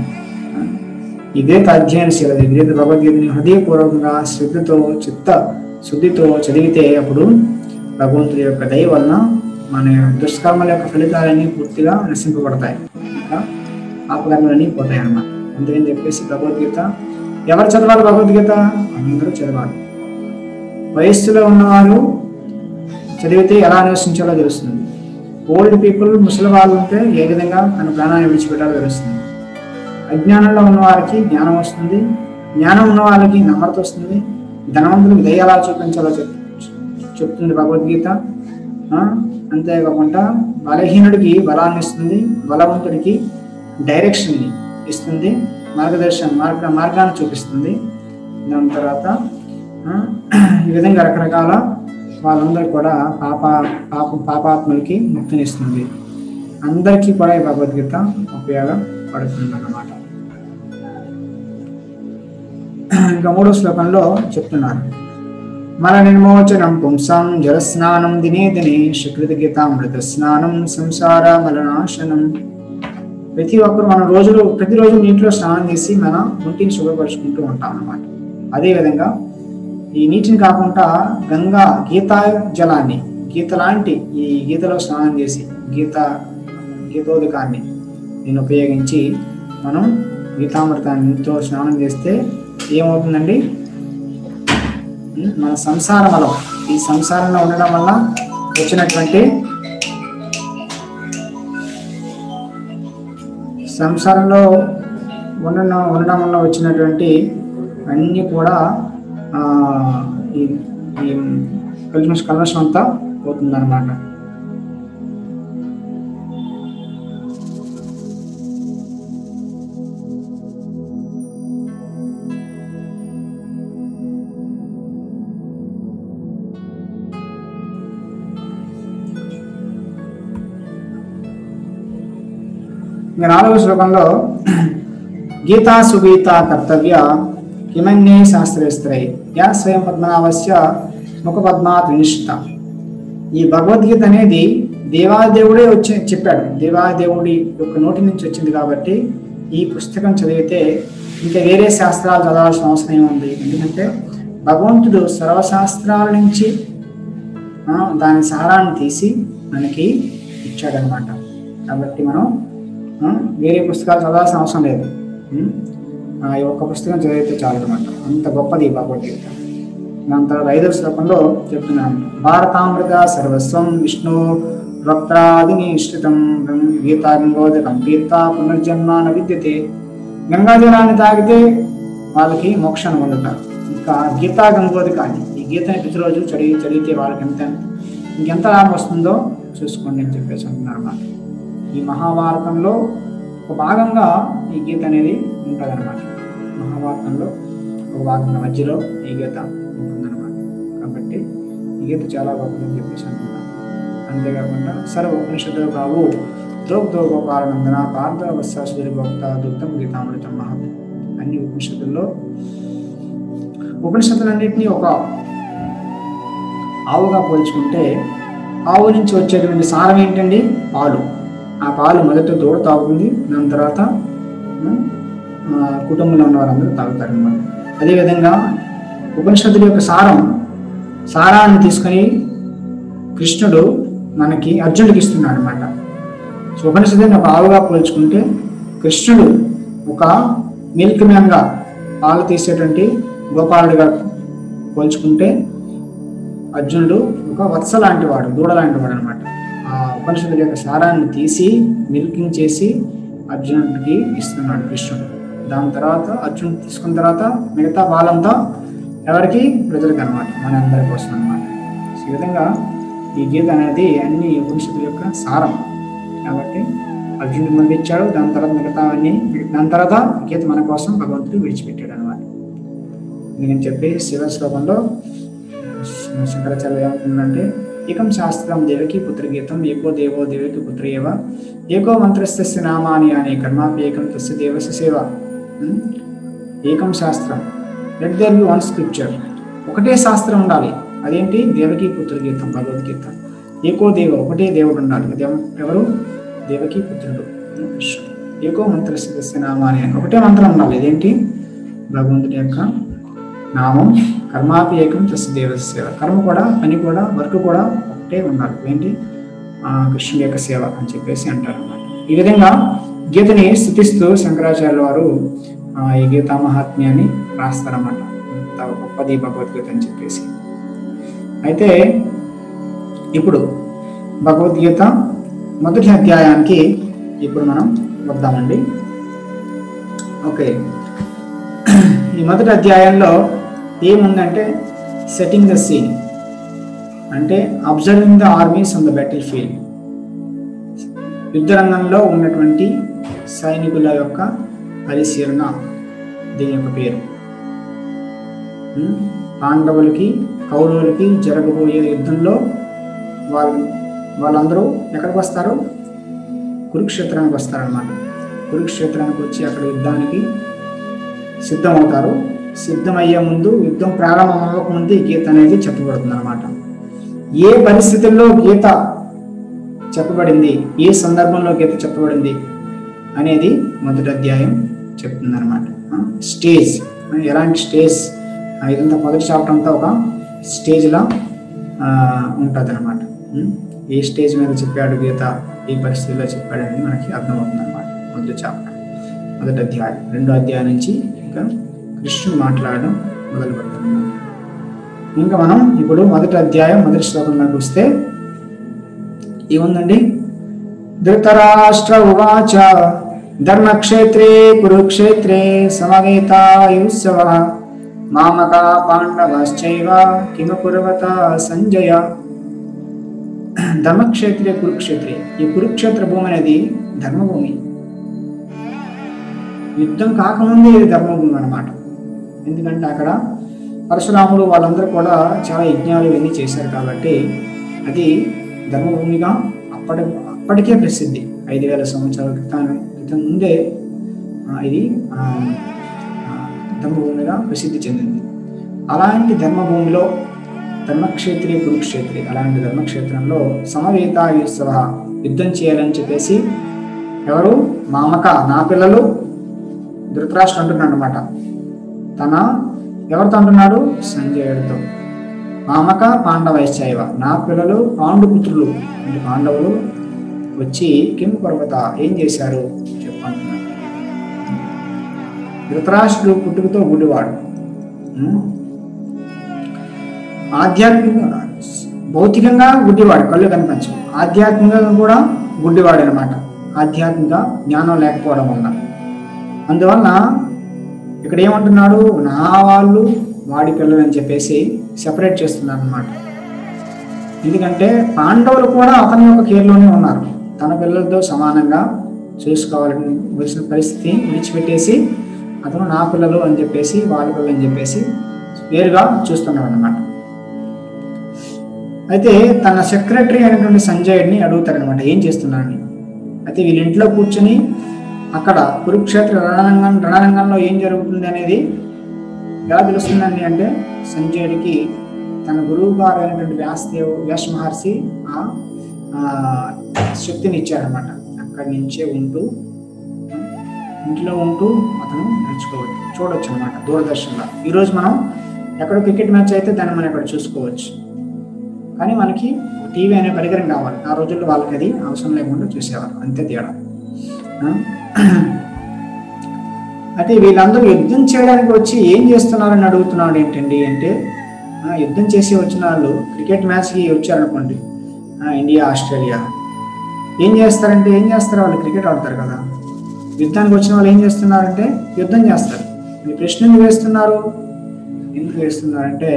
ఈ గీత అధ్యయన శీల గీత భగవద్గీతని హృదయపూర్వకంగా శ్రద్ధతో చిత్త శుద్ధితో చదివితే అప్పుడు భగవంతుడి యొక్క దయ వలన మన దుష్కర్మల యొక్క ఫలితాలన్నీ పూర్తిగా నశింపబడతాయి ఇంకా ఆపకర్మలన్నీ పోతాయి అన్నమాట అందుకని చెప్పేసి భగవద్గీత ఎవరు చదవాలి భగవద్గీత అందరూ చదవాలి వయస్సులో ఉన్నవారు చదివితే ఎలా నివసించాలో తెలుస్తుంది ఓల్డ్ పీపుల్ ముసలి వాళ్ళు ఉంటే ఏ విధంగా తన ప్రాణాన్ని విడిచిపెట్టాలో తెలుస్తుంది అజ్ఞానంలో ఉన్న వారికి జ్ఞానం వస్తుంది జ్ఞానం ఉన్న వాళ్ళకి నమ్రత వస్తుంది ధనవంతులకు దయ ఎలా చూపించాలో చెప్ చెప్తుంది భగవద్గీత ఆ, అంతేకాకుండా బలహీనుడికి బలాన్ని ఇస్తుంది బలవంతుడికి డైరెక్షన్ని ఇస్తుంది మార్గదర్శనం మార్గ మార్గాన్ని చూపిస్తుంది దాని తర్వాత ఆ, ఈ విధంగా రకరకాల వాళ్ళందరూ కూడా పాప పాప పాపాత్మలకి ముక్తినిస్తుంది అందరికీ కూడా ఈ భగవద్గీత ఉపయోగపడుతుంది అన్నమాట ఇంకా మూడో శ్లోకంలో చెప్తున్నారు మల నిర్మోచనం పుంసాం జలస్నానం దినే దినే శకృత గీతామృత స్నానం సంసార మలనాశనం ప్రతి ఒక్కరు మన రోజులు ప్రతిరోజు నీటిలో స్నానం చేసి మన ఒంటిని శుభ్రపరుచుకుంటూ ఉంటాం అన్నమాట అదే విధంగా ఈ నీటిని కాకుండా గంగా గీతా జలాన్ని గీత లాంటి ఈ గీతలో స్నానం చేసి గీత గీతోదకాన్ని దీన్ని ఉపయోగించి మనం గీతామృతాన్నితో స్నానం చేస్తే ఏమవుతుందండి ఉం? మన సంసార బలం ఈ సంసారంలో ఉండడం వల్ల వచ్చినటువంటి సంసారంలో ఉండడం ఉండడం వల్ల వచ్చినటువంటి అన్నీ కూడా ఆ, ఈ ఈ కల్మష కల్మషం అంతా పోతుందన్నమాట ఇంకా నాలుగవ శ్లోకంలో గీతా సుగీత కర్తవ్య కిమన్యే శాస్త్రేస్త్రై యా స్వయం పద్మనాభస్య ముఖ పద్మాత్ వినిష్ట ఈ భగవద్గీత అనేది దేవాదేవుడే వచ్చి చెప్పాడు దేవాదేవుడి యొక్క నోటి నుంచి వచ్చింది కాబట్టి ఈ పుస్తకం చదివితే ఇంకా వేరే శాస్త్రాలు చదవాల్సిన అవసరం ఏముంది ఎందుకంటే భగవంతుడు సర్వశాస్త్రాల నుంచి ఆ, దాని సారాన్ని తీసి మనకి ఇచ్చాడనమాట కాబట్టి మనం ఆ, వేరే పుస్తకాలు చదవాల్సిన అవసరం లేదు ఉం? ఆ, ఈ ఒక్క పుస్తకం చదివితే చాలు అనమాట అంత గొప్పది ఈ భగవద్గీత దాని తర్వాత ఐదవ శ్లోకంలో చెప్తున్నాను భారతామృత సర్వస్వం విష్ణు వక్త్రాది నిష్ఠితం గీతా గంగోదకం తీర్థ పునర్జన్మ న విద్యతే గంగాజలాన్ని తాగితే వాళ్ళకి మోక్షాన్ని పొందుతారు ఇంకా గీతా గంగోదకాన్ని ఈ గీతని ప్రతిరోజు చదివి చదివితే వాళ్ళకి ఎంత ఇంకెంత లాభం వస్తుందో చూసుకోండి అని చెప్పేసి అంటున్నారు అన్నమాట ఈ మహాభారతంలో ఒక భాగంగా ఈ గీత అనేది ఉంటుందన్నమాట మహాభారతంలో ఒక భాగంగా మధ్యలో ఈ గీత ఉంటుందన్నమాట కాబట్టి ఈ గీత చాలా గొప్పదని చెప్పేసి అంటున్నాను అంతేకాకుండా సర్వ ఉపనిషత్తులు కావు ద్రోగ్ధో గోపాలనందన పార్థ వత్స సూర్యభక్త దుగ్ధం గీతామృతం మహా అన్ని ఉపనిషత్తుల్లో ఉపనిషత్తులన్నింటినీ ఒక ఆవుగా పోల్చుకుంటే ఆవు నుంచి వచ్చేటువంటి సారం ఏంటండి పాలు ఆ పాలు మొదట దూడ తాగుతుంది దాని తర్వాత ఉమ్, ఆ, కుటుంబంలో ఉన్న వారందరూ తాగుతారు అనమాట అదేవిధంగా ఉపనిషత్తుల యొక్క సారం సారాన్ని తీసుకొని కృష్ణుడు మనకి అర్జునుడికి ఇస్తున్నాడు అనమాట సో ఉపనిషత్తుని ఒక ఆవుగా పోల్చుకుంటే కృష్ణుడు ఒక మిల్క్ మ్యాన్గా పాలు తీసేటువంటి గోపాలుడిగా పోల్చుకుంటే అర్జునుడు ఒక వత్స లాంటి వాడు దూడ లాంటి వాడు అనమాట ఆ ఉపనిషత్తుల యొక్క సారాన్ని తీసి మిల్కింగ్ చేసి అర్జునుడికి ఇస్తున్నాడు కృష్ణుడు దాని తర్వాత అర్జునుడు తీసుకున్న తర్వాత మిగతా పాలంతా ఎవరికి ప్రజలకు అనమాట మన అందరి కోసం అనమాట ఈ విధంగా ఈ గీత అనేది అన్ని ఉపనిషత్తుల యొక్క సారం కాబట్టి అర్జునుడికి ముందు ఇచ్చాడు దాని తర్వాత మిగతా అన్ని దాని తర్వాత గీత మన కోసం భగవంతుడు విడిచిపెట్టాడు అనమాట నేను చెప్పి శివ శ్లోకంలో శంకరాచార్య ఏమంటుందంటే ఏకం శాస్త్రం దేవకి పుత్రగీతం ఏకో దేవో దేవకి పుత్ర ఏవ ఏకో మంత్రస్తస్య నామాని అనే కర్మాపి ఏకం తస్య దేవస్య సేవ ఉం? ఏకం శాస్త్రం let there be one scripture ఒకటే శాస్త్రం ఉండాలి అదేంటి దేవకి పుత్రగీతం భగవద్గీత ఏకో దేవ ఒకటే దేవుడు ఉండాలి అది ఎవ- ఎవరు దేవకి పుత్రుడు కృష్ణుడు ఏకో మంత్రస్తస్య నామాని అని ఒకటే మంత్రం ఉండాలి ఇదేంటి భగవంతుడి యొక్క నామం కర్మాపి ఏకం తస్య దేవస్య సేవ కర్మ కూడా పని కూడా వర్క్ కూడా ఒకటే ఉండాలి ఏంటి ఆ, కృష్ణుడి యొక్క సేవ అని చెప్పేసి అంటారు అన్నమాట ఈ విధంగా గీతని స్థుతిస్తూ శంకరాచార్యుల వారు ఆ, ఈ గీతా మహాత్మ్యాన్ని రాస్తారన్నమాట ఇంత గొప్పది భగవద్గీత అని చెప్పేసి అయితే ఇప్పుడు భగవద్గీత మొదటి అధ్యాయానికి ఇప్పుడు మనం వద్దామండి ఓకే ఈ మొదటి అధ్యాయంలో ఏముందంటే సెట్టింగ్ ద సీన్ అంటే observing the armies on the battle field యుద్ధ రంగంలో ఉన్నటువంటి సైనికుల యొక్క పరిశీలన దీని యొక్క పేరు ఉం? పాండవులకి కౌరవులకి జరగబోయే యుద్ధంలో వాళ్ళు వాళ్ళందరూ ఎక్కడికి వస్తారు కురుక్షేత్రానికి వస్తారన్నమాట కురుక్షేత్రానికి వచ్చి అక్కడ యుద్ధానికి సిద్ధమవుతారు సిద్ధమయ్యే ముందు యుద్ధం ప్రారంభం అవ్వకముందు ఈ గీత అనేది చెప్పబడుతుంది అనమాట ఏ పరిస్థితుల్లో గీత చెప్పబడింది ఏ సందర్భంలో గీత చెప్పబడింది అనేది మొదటి అధ్యాయం చెప్తుంది అనమాట స్టేజ్ ఎలాంటి స్టేజ్ ఇదంతా మొదటి చాప్టర్ అంతా ఒక స్టేజ్లా ఉంటుంది అనమాట ఉం? ఏ స్టేజ్ మీద చెప్పాడు గీత ఏ పరిస్థితిలో చెప్పాడు అనేది మనకి అర్థమవుతుంది అనమాట మొదటి చాప్టర్ మొదటి అధ్యాయం రెండో అధ్యాయం నుంచి ఇంకా కృష్ణుడు మాట్లాడడం మొదలు పెడతాడు ఇంకా మనం ఇప్పుడు మొదటి అధ్యాయం మొదటి శ్లోకంలోకి వస్తే ఏముందండి ధృతరాష్ట్ర ఉవాచ ధర్మక్షేత్రే కురుక్షేత్రే సమవేతాయుత్సవ మామక పాండవశ్చైవ కిమ కురవత సంజయ ధర్మక్షేత్రే కురుక్షేత్రే ఈ కురుక్షేత్ర భూమి అనేది ధర్మభూమి యుద్ధం కాకముందే ఇది ధర్మభూమి అన్నమాట ఎందుకంటే అక్కడ పరశురాముడు వాళ్ళందరూ కూడా చాలా యజ్ఞాలు ఇవన్నీ చేశారు కాబట్టి అది ధర్మభూమిగా అప్పటి అప్పటికే ప్రసిద్ధి ఐదు వేల సంవత్సరాల క్రితం క్రితం ముందే ఆ, ఇది ఆ, ఆ, ధర్మభూమిగా ప్రసిద్ధి చెందింది అలాంటి ధర్మభూమిలో ధర్మక్షేత్రి కురుక్షేత్రి అలాంటి ధర్మక్షేత్రంలో సమవేతాయుత్సవ యుద్ధం చేయాలని చెప్పేసి ఎవరు మామక నా పిల్లలు ధృతరాష్ట్ర అంటున్నాడు అనమాట తన ఎవరితో అంటున్నాడు సంజయుడితో మామక పాండవైశ్చైవ నా పిల్లలు పాండుపుత్రులు అంటే పాండవులు వచ్చి కిం పర్వత ఏం చేశారు చెప్పంటున్నాడు ధృతరాష్ట్రుడు పుట్టుకతో గుడివాడు ఉం? ఆధ్యాత్మికంగా భౌతికంగా గుడ్డివాడు కళ్ళు కనిపించవు ఆధ్యాత్మికంగా కూడా గుడ్డివాడు అనమాట ఆధ్యాత్మిక జ్ఞానం లేకపోవడం వల్ల అందువలన ఇక్కడ ఏమంటున్నాడు నా వాళ్ళు వాడి పిల్లలు అని చెప్పేసి సెపరేట్ చేస్తున్నారు అనమాట ఎందుకంటే పాండవులు కూడా అతని యొక్క కేర్లోనే ఉన్నారు తన పిల్లలతో సమానంగా చూసుకోవాలని వచ్చిన పరిస్థితి విడిచిపెట్టేసి అతను నా పిల్లలు అని చెప్పేసి వాళ్ళ పిల్లలు అని చెప్పేసి వేరుగా చూస్తున్నాడు అనమాట అయితే తన సెక్రటరీ అయినటువంటి సంజయుడిని అడుగుతారనమాట ఏం చేస్తున్నారని అయితే వీళ్ళ ఇంట్లో కూర్చొని అక్కడ కురుక్షేత్ర రణరంగం రణరంగంలో ఏం జరుగుతుంది అనేది ఎలా తెలుస్తుందండి అంటే సంజయుడికి తన గురువు గారు అయినటువంటి వ్యాసదేవ్ వ్యాస మహర్షి ఆ ఆ, శక్తిని ఇచ్చాడనమాట అక్కడి నుంచే ఉంటూ ఇంట్లో ఉంటూ అతను నేర్చుకోవచ్చు చూడొచ్చు అనమాట దూరదర్శన్లో ఈరోజు మనం ఎక్కడ క్రికెట్ మ్యాచ్ అయితే దాన్ని మనం ఇక్కడ చూసుకోవచ్చు కానీ మనకి టీవీ అనే పరికరం కావాలి ఆ రోజుల్లో వాళ్ళకి అది అవసరం లేకుండా చూసేవారు అంతే తేడా ఆ? అయితే వీళ్ళందరూ యుద్ధం చేయడానికి వచ్చి ఏం చేస్తున్నారని అడుగుతున్నాడు ఏంటండి అంటే ఆ, యుద్ధం చేసి వచ్చిన వాళ్ళు క్రికెట్ మ్యాచ్కి వచ్చారనుకోండి ఆ, ఇండియా ఆస్ట్రేలియా ఏం చేస్తారంటే ఏం చేస్తారు వాళ్ళు క్రికెట్ ఆడతారు కదా యుద్ధానికి వచ్చిన వాళ్ళు ఏం చేస్తున్నారంటే యుద్ధం చేస్తారు ఈ ప్రశ్న ఎందుకు వేస్తున్నారు ఎందుకు వేస్తున్నారంటే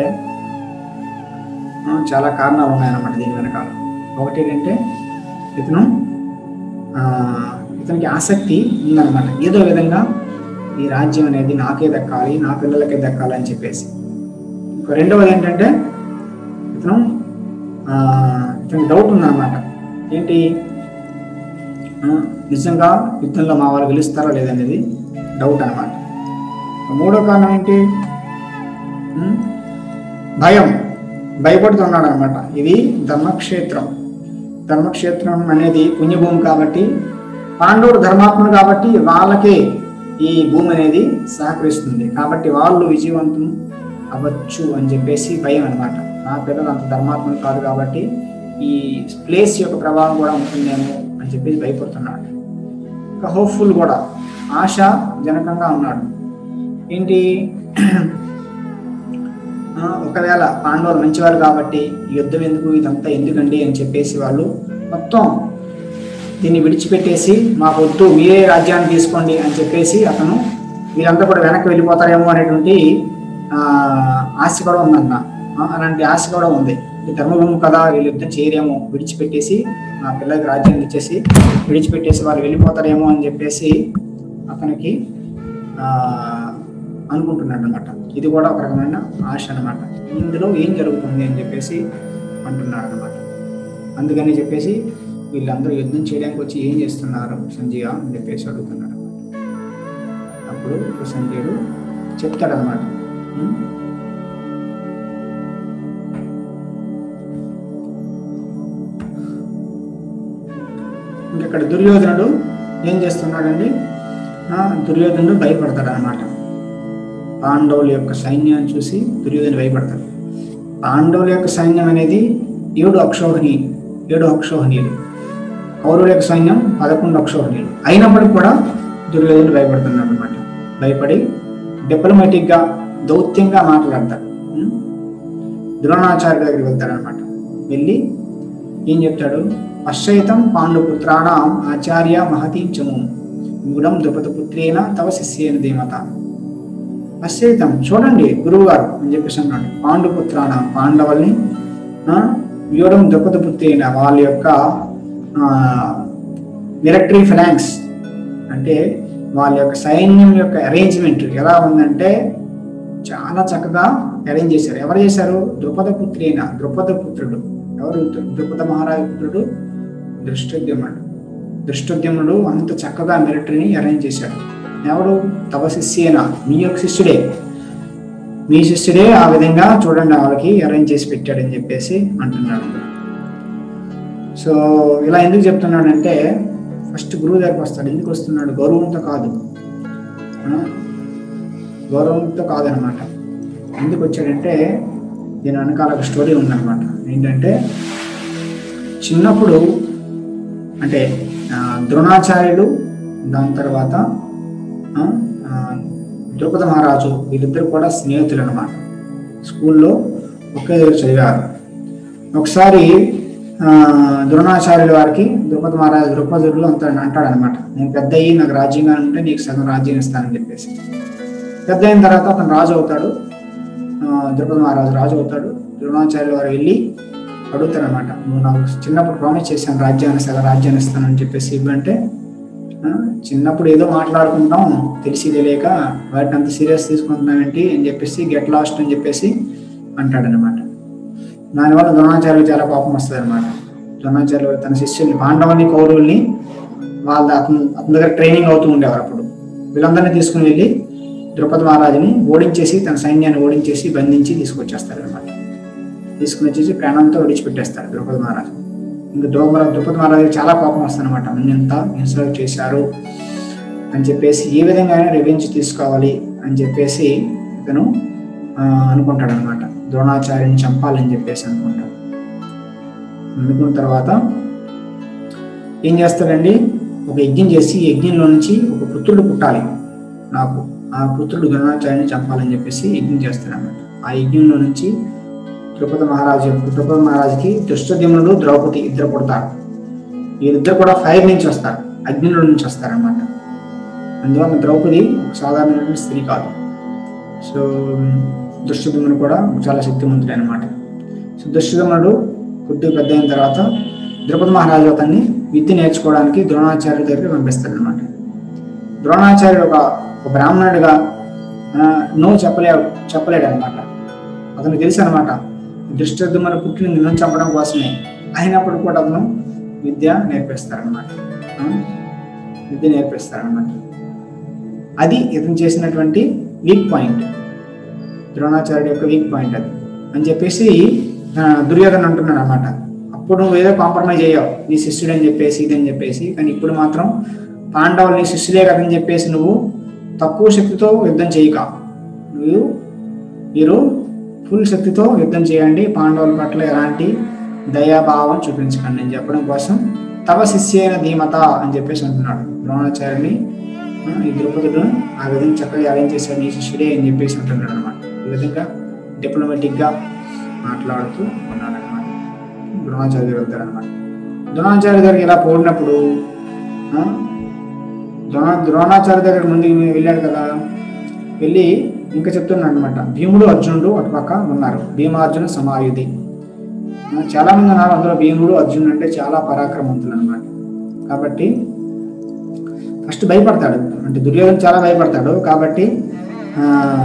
ఆ, చాలా కారణాలు ఉన్నాయన్నమాట దీని వెనకాల ఒకటి ఏంటంటే ఇతను ఆ, ఇతనికి ఆసక్తి ఉందన్నమాట ఏదో విధంగా ఈ రాజ్యం అనేది నాకే దక్కాలి నా పిల్లలకే దక్కాలి అని చెప్పేసి ఇంకా రెండవది ఏంటంటే ఇతను ఆ, ఇతనికి డౌట్ ఉందన్నమాట ఏంటి ఆ, నిజంగా యుద్ధంలో మా వాళ్ళు గెలుస్తారా లేదనేది డౌట్ అనమాట మూడో కారణం ఏంటి ఉం? భయం భయపడుతున్నాడు అనమాట ఇది ధర్మక్షేత్రం ధర్మక్షేత్రం అనేది పుణ్యభూమి కాబట్టి పాండవుడు ధర్మాత్ముడు కాబట్టి వాళ్ళకే ఈ భూమి అనేది సహకరిస్తుంది కాబట్టి వాళ్ళు విజయవంతం అవ్వచ్చు అని చెప్పేసి భయం అనమాట నా పిల్లలు అంత ధర్మాత్ముడు కాదు కాబట్టి ఈ ప్లేస్ యొక్క ప్రభావం కూడా ఉంటుందేమో అని చెప్పేసి భయపడుతున్నాడు ఇంకా హోప్ఫుల్ కూడా ఆశ జనకంగా ఉన్నాడు ఏంటి ఆ, ఒకవేళ పాండవులు మంచివారు కాబట్టి ఈ యుద్ధం ఎందుకు ఇదంతా ఎందుకండి అని చెప్పేసి వాళ్ళు మొత్తం దీన్ని విడిచిపెట్టేసి మాకు వద్దు మీరే రాజ్యాన్ని తీసుకోండి అని చెప్పేసి అతను వీరంతా కూడా వెనక్కి వెళ్ళిపోతారేమో అనేటువంటి ఆ, ఆశ కూడా ఉందన్న ఆ, అలాంటి ఆశ కూడా ఉంది ఈ ధర్మభూమి కదా వీళ్ళు యుద్ధం చేయరేమో విడిచిపెట్టేసి నా పిల్లలకి రాజ్యాన్ని ఇచ్చేసి విడిచిపెట్టేసి వాళ్ళు వెళ్ళిపోతారేమో అని చెప్పేసి అతనికి ఆ, అనుకుంటున్నాడు అనమాట ఇది కూడా ఒక రకమైన ఆశ అనమాట ఇందులో ఏం జరుగుతుంది అని చెప్పేసి అంటున్నాడు అనమాట అందుకని చెప్పేసి వీళ్ళందరూ యుద్ధం చేయడానికి వచ్చి ఏం చేస్తున్నారు సంజయ అని చెప్పేసి అడుగుతున్నాడు అనమాట అప్పుడు ఇప్పుడు సంజయుడు చెప్తాడనమాట ఉం? ఇంకక్కడ దుర్యోధనుడు ఏం చేస్తున్నాడండి ఆ, దుర్యోధనుడు భయపడతాడు అనమాట పాండవుల యొక్క సైన్యాన్ని చూసి దుర్యోధన భయపడతాడు పాండవుల యొక్క సైన్యం అనేది ఏడు అక్షోహిణి ఏడు అక్షోహనీయులు కౌరవుల యొక్క సైన్యం పదకొండు అక్షోహనీయులు అయినప్పటికీ కూడా దుర్యోధనుడు భయపడుతున్నాడు అనమాట భయపడి డిప్లొమాటిక్గా దౌత్యంగా మాట్లాడతాడు ఉం? ద్రోణాచార్య దగ్గరికి వెళ్తాడు అనమాట వెళ్ళి ఏం చెప్తాడు పశ్చైతం పాండుపుత్రాణం ఆచార్య మహతీం చము గుడం ద్రుపదపుత్రేన తవ శిష్యేన ధీమత పశ్చైతం చూడండి గురువు గారు అని చెప్పేసి అన్నాడు పాండుపుత్రాన పాండవుల్ని ఆ, వ్యూఢం ద్రుపదపుత్రేన వాళ్ళ యొక్క మిలిటరీ ఫిలాంక్స్ అంటే వాళ్ళ యొక్క సైన్యం యొక్క అరేంజ్మెంట్ ఎలా ఉందంటే చాలా చక్కగా అరేంజ్ చేశారు ఎవరు చేశారు ద్రుపద పుత్రేన ద్రుపద పుత్రుడు ఎవరు దృ- ద్రుపద మహారాజు పుత్రుడు దృష్టోద్యముడు దృష్టోద్యముడు అంత చక్కగా మిలిటరీని అరేంజ్ చేశాడు ఎవడు తవ శిష్యేన మీ యొక్క శిష్యుడే మీ శిష్యుడే ఆ విధంగా చూడండి వాళ్ళకి అరేంజ్ చేసి పెట్టాడని చెప్పేసి అంటున్నాడు సో ఇలా ఎందుకు చెప్తున్నాడంటే ఫస్ట్ గురువు దగ్గరికి వస్తాడు ఎందుకు వస్తున్నాడు గౌరవంతో కాదు ఆ? గౌరవంతో కాదనమాట ఎందుకు వచ్చాడంటే దీని వెనకాల ఒక స్టోరీ ఉందన్నమాట ఏంటంటే చిన్నప్పుడు అంటే ఆ, ద్రోణాచార్యుడు దాని తర్వాత ఆ, ఆ, ద్రౌపద మహారాజు వీళ్ళిద్దరు కూడా స్నేహితులు అనమాట స్కూల్లో ఒకే దగ్గర చదివారు ఒకసారి ఆ, ద్రోణాచార్యుల వారికి ద్రౌపద మహారాజు ద్రౌపదుడు అంత అంటాడు అనమాట నేను పెద్ద అయ్యి నాకు రాజ్యంగా ఉంటే నీకు సగం రాజ్యం ఇస్తానని చెప్పేసి పెద్ద అయిన తర్వాత అతను రాజు అవుతాడు ఆ, ద్రౌపద మహారాజు రాజు అవుతాడు ద్రోణాచార్యుల వారు వెళ్ళి అడుగుతాడు అనమాట నువ్వు నాకు చిన్నప్పుడు ప్రామిస్ చేశాను రాజ్యాన్ని సగం రాజ్యాన్ని ఇస్తానని చెప్పేసి ఇవ్వంటే ఆ, చిన్నప్పుడు ఏదో మాట్లాడుకుంటాం తెలిసి తెలియక వాటిని అంత సీరియస్ తీసుకుంటున్నామేంటి అని చెప్పేసి గెట్ లాస్ట్ అని చెప్పేసి అంటాడనమాట దానివల్ల ద్రోణాచార్యులు చాలా కోపం వస్తుంది అనమాట ద్రోణాచార్యులు తన శిష్యుల్ని పాండవుల్ని కౌరవుల్ని వాళ్ళ అతను అతని దగ్గర ట్రైనింగ్ అవుతూ ఉండేవారు అప్పుడు వీళ్ళందరినీ తీసుకుని వెళ్ళి ద్రౌపది మహారాజుని ఓడించేసి తన సైన్యాన్ని ఓడించేసి బంధించి తీసుకొచ్చేస్తారు అనమాట తీసుకుని వచ్చేసి ప్రాణంతో విడిచిపెట్టేస్తారు ద్రౌపది మహారాజు ఇంకా ద్రౌపద ద్రౌపది మహారాజు చాలా కోపం వస్తుంది అనమాట ఎంత ఇన్సల్ట్ చేశారు అని చెప్పేసి ఏ విధంగా రివెంజ్ తీసుకోవాలి అని చెప్పేసి ఇతను అనుకుంటాడు అనమాట ద్రోణాచార్యుని చంపాలని చెప్పేసి అనుకుంటాడు అనుకున్న తర్వాత ఏం చేస్తాడండి ఒక యజ్ఞం చేసి ఈ యజ్ఞంలో నుంచి ఒక పుత్రుడు పుట్టాలి నాకు ఆ పుత్రుడు ద్రోణాచార్యుని చంపాలని చెప్పేసి యజ్ఞం చేస్తాడు అనమాట ఆ యజ్ఞంలో నుంచి ద్రౌపది మహారాజు ద్రౌపది మహారాజుకి దుష్టద్యుమ్నుడు ద్రౌపది ఇద్దరు పుడతారు వీరిద్దరు కూడా ఫైర్ నుంచి వస్తారు అగ్నిలో నుంచి వస్తారనమాట అందువల్ల ద్రౌపది ఒక సాధారణమైన స్త్రీ కాదు సో దుష్టద్యుమ్నుడు కూడా చాలా శక్తివంతుడు అనమాట సో దుష్టద్యుమ్నుడు కొద్దిగా పెద్ద అయిన తర్వాత ద్రౌపది మహారాజు అతన్ని విద్య నేర్చుకోవడానికి ద్రోణాచార్యుడి దగ్గరికి పంపిస్తాడు అనమాట ద్రోణాచార్యుడు ఒక ఒక బ్రాహ్మణుడిగా ఆ, నో చెప్పలే చెప్పలేడు అనమాట అతను తెలుసు అనమాట దుష్టద్యుమ్నుడు పుట్టిన నిన్ను చంపడం కోసమే అయినప్పుడు కూడా అతను విద్య నేర్పిస్తారనమాట విద్య నేర్పిస్తారనమాట అది ఇతను చేసినటువంటి వీక్ పాయింట్ ద్రోణాచార్యుడి యొక్క వీక్ పాయింట్ అది అని చెప్పేసి ఆ, దుర్యోధన అంటున్నాడు అనమాట అప్పుడు నువ్వు ఏదో కాంప్రమైజ్ అయ్యావు నీ శిష్యుడు అని చెప్పేసి ఇదని చెప్పేసి కానీ ఇప్పుడు మాత్రం పాండవులు నీ శిష్యులే కదని చెప్పేసి నువ్వు తక్కువ శక్తితో యుద్ధం చేయక నువ్వు మీరు ఫుల్ శక్తితో యుద్ధం చేయండి పాండవుల పట్ల ఎలాంటి దయాభావం చూపించకండి అని చెప్పడం కోసం తవ శిష్యైన ధీమత అని చెప్పేసి అంటున్నాడు ద్రోణాచార్యుని ఆ, ఈ ద్రౌపదుడు ఆ విధంగా చక్కగా అరేంజ్ చేశాడు నీ శిష్యుడే అని చెప్పేసి అంటున్నాడు అనమాట ఈ విధంగా డిప్లొమాటిక్ గా మాట్లాడుతూ ఉన్నాడు అనమాట ద్రోణాచార్య దగ్గర వెళ్తాడు అనమాట ద్రోణాచార్య దగ్గరికి ఇలా పోడినప్పుడు ఆ, ద్రోణ ద్రోణాచార్య దగ్గర ముందు వెళ్ళాడు కదా వెళ్ళి ఇంకా చెప్తున్నాడు అనమాట భీముడు అర్జునుడు అటుపక్క ఉన్నారు భీమార్జున సమాయుధి ఆ, చాలా మంది ఉన్నారు అందులో భీముడు అర్జునుడు అంటే చాలా పరాక్రమవంతులు అనమాట కాబట్టి ఫస్ట్ భయపడతాడు అంటే దుర్యోధన చాలా భయపడతాడు కాబట్టి ఆ,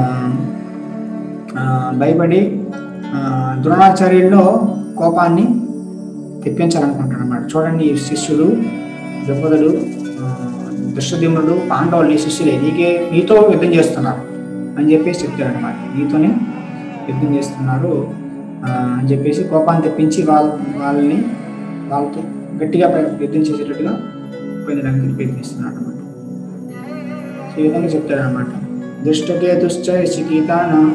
ఆ, భయపడి ఆ, ద్రోణాచార్యుల్లో కోపాన్ని తెప్పించాలనుకుంటాడు అనమాట చూడండి ఈ శిష్యుడు ద్రౌపదుడు దృష్టద్యుమ్నుడు పాండవులు నీ శిష్యులే నీకే నీతో యుద్ధం చేస్తున్నారు అని చెప్పేసి చెప్తాడు అనమాట నీతోనే యుద్ధం చేస్తున్నారు ఆ, అని చెప్పేసి కోపాన్ని తెప్పించి వాళ్ళ వాళ్ళని వాళ్ళతో గట్టిగా ప్ర- యుద్ధం చేసేటట్టుగా పొందడానికి ప్రయత్నిస్తున్నాడు అనమాట సో ఈ విధంగా చెప్తాడు అనమాట దుష్టకేతుశ్చ శికీతాన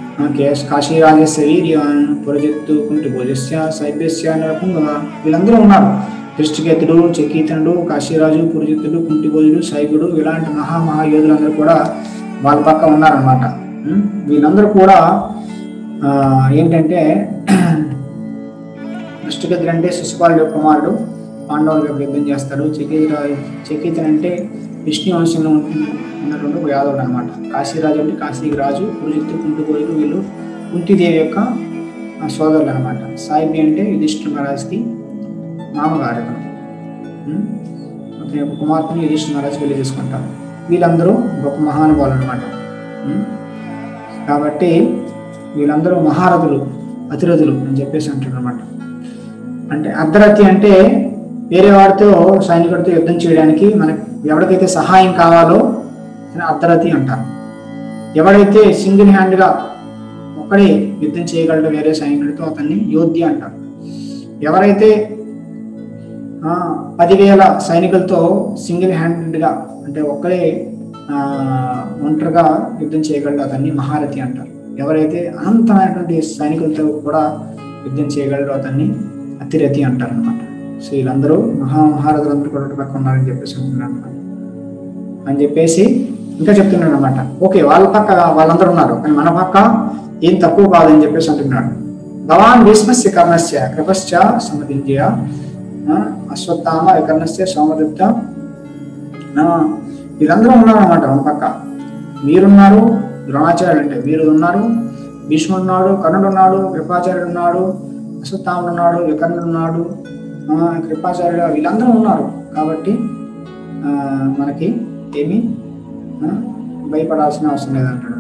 కేశ్ కాశీరాజస్య వీర్యాన్ పురజిత్తు కుంటి భోజస్య సైభ్యస్య నరపుంగవ వీళ్ళందరూ ఉన్నారు దృష్టికేతుడు చకీతనుడు కాశీరాజు పురజిత్తుడు కుంటిభోజుడు సైగుడు ఇలాంటి మహా మహాయోధులందరూ కూడా వాళ్ళ పక్క ఉన్నారనమాట ఉం? వీళ్ళందరూ కూడా ఆ, ఏంటంటే దృష్టికేతుడు అంటే శిశుపాలుడు యొక్క కుమారుడు పాండవుల యొక్క యుద్ధం చేస్తాడు చకీత చకీతన్ అంటే విష్ణు వంశంలో ఉన్న- ఉన్నటువంటి ఒక యాదవుడు అనమాట కాశీరాజు అంటే కాశీకి రాజు పురుజిత్తు కుంటిపోయిలు వీళ్ళు కుంతిదేవి యొక్క ఆ, సోదరులు అనమాట సాయిబి అంటే యుధిష్ఠిర మహారాజుకి మామగారు అతను ఉం? అతని యొక్క కుమార్తెని యుధిష్ఠిర మహారాజు పెళ్లి చేసుకుంటారు వీళ్ళందరూ గొప్ప మహానుభావులు అనమాట కాబట్టి వీళ్ళందరూ మహారథులు అతిరథులు అని చెప్పేసి అంటారు అనమాట అంటే అర్ధరథి అంటే వేరే వాడితో సైనికుడితో యుద్ధం చేయడానికి మనకి ఎవరికైతే సహాయం కావాలో అని అర్ధరథి అంటారు ఎవడైతే సింగిల్ హ్యాండ్గా ఒక్కడే యుద్ధం చేయగలడో వేరే సైనికుడితో అతన్ని యోధ్య అంటారు ఎవరైతే ఆ, పదివేల సైనికులతో సింగిల్ హ్యాండెడ్గా అంటే ఒక్కడే ఆ, ఒంటరిగా యుద్ధం చేయగలడో అతన్ని మహారథి అంటారు ఎవరైతే అనంతమైనటువంటి సైనికులతో కూడా యుద్ధం చేయగలడో అతన్ని అతిరథి అంటారు అనమాట సో వీళ్ళందరూ మహా మహారథులందరూ కూడా పక్క ఉన్నారని చెప్పేసి అంటున్నారు అనమాట అని చెప్పేసి ఇంకా చెప్తున్నాడు అనమాట ఓకే వాళ్ళ పక్క వాళ్ళందరూ ఉన్నారు కానీ మన పక్క ఏం తక్కువ కాదని చెప్పేసి అంటున్నాడు భవాన్ భీష్మస్య కర్ణస్య కృపశ్చ సమతింద్య అశ్వత్థామ వికర్ణస్య సోమదత్త ఆ, వీళ్ళందరూ ఉన్నారు అనమాట మన పక్క మీరున్నారు ద్రోణాచార్యుడు అంటే వీరు ఉన్నారు భీష్ముడు ఉన్నాడు కర్ణుడు ఉన్నాడు కృపాచార్యుడు ఉన్నాడు అశ్వత్థాముడు ఉన్నాడు వికర్ణుడు ఉన్నాడు ఆ, కృపాచార్యుడు వీళ్ళందరూ ఉన్నారు కాబట్టి ఆ, మనకి ఏమీ ఆ, భయపడాల్సిన అవసరం లేదంటాడు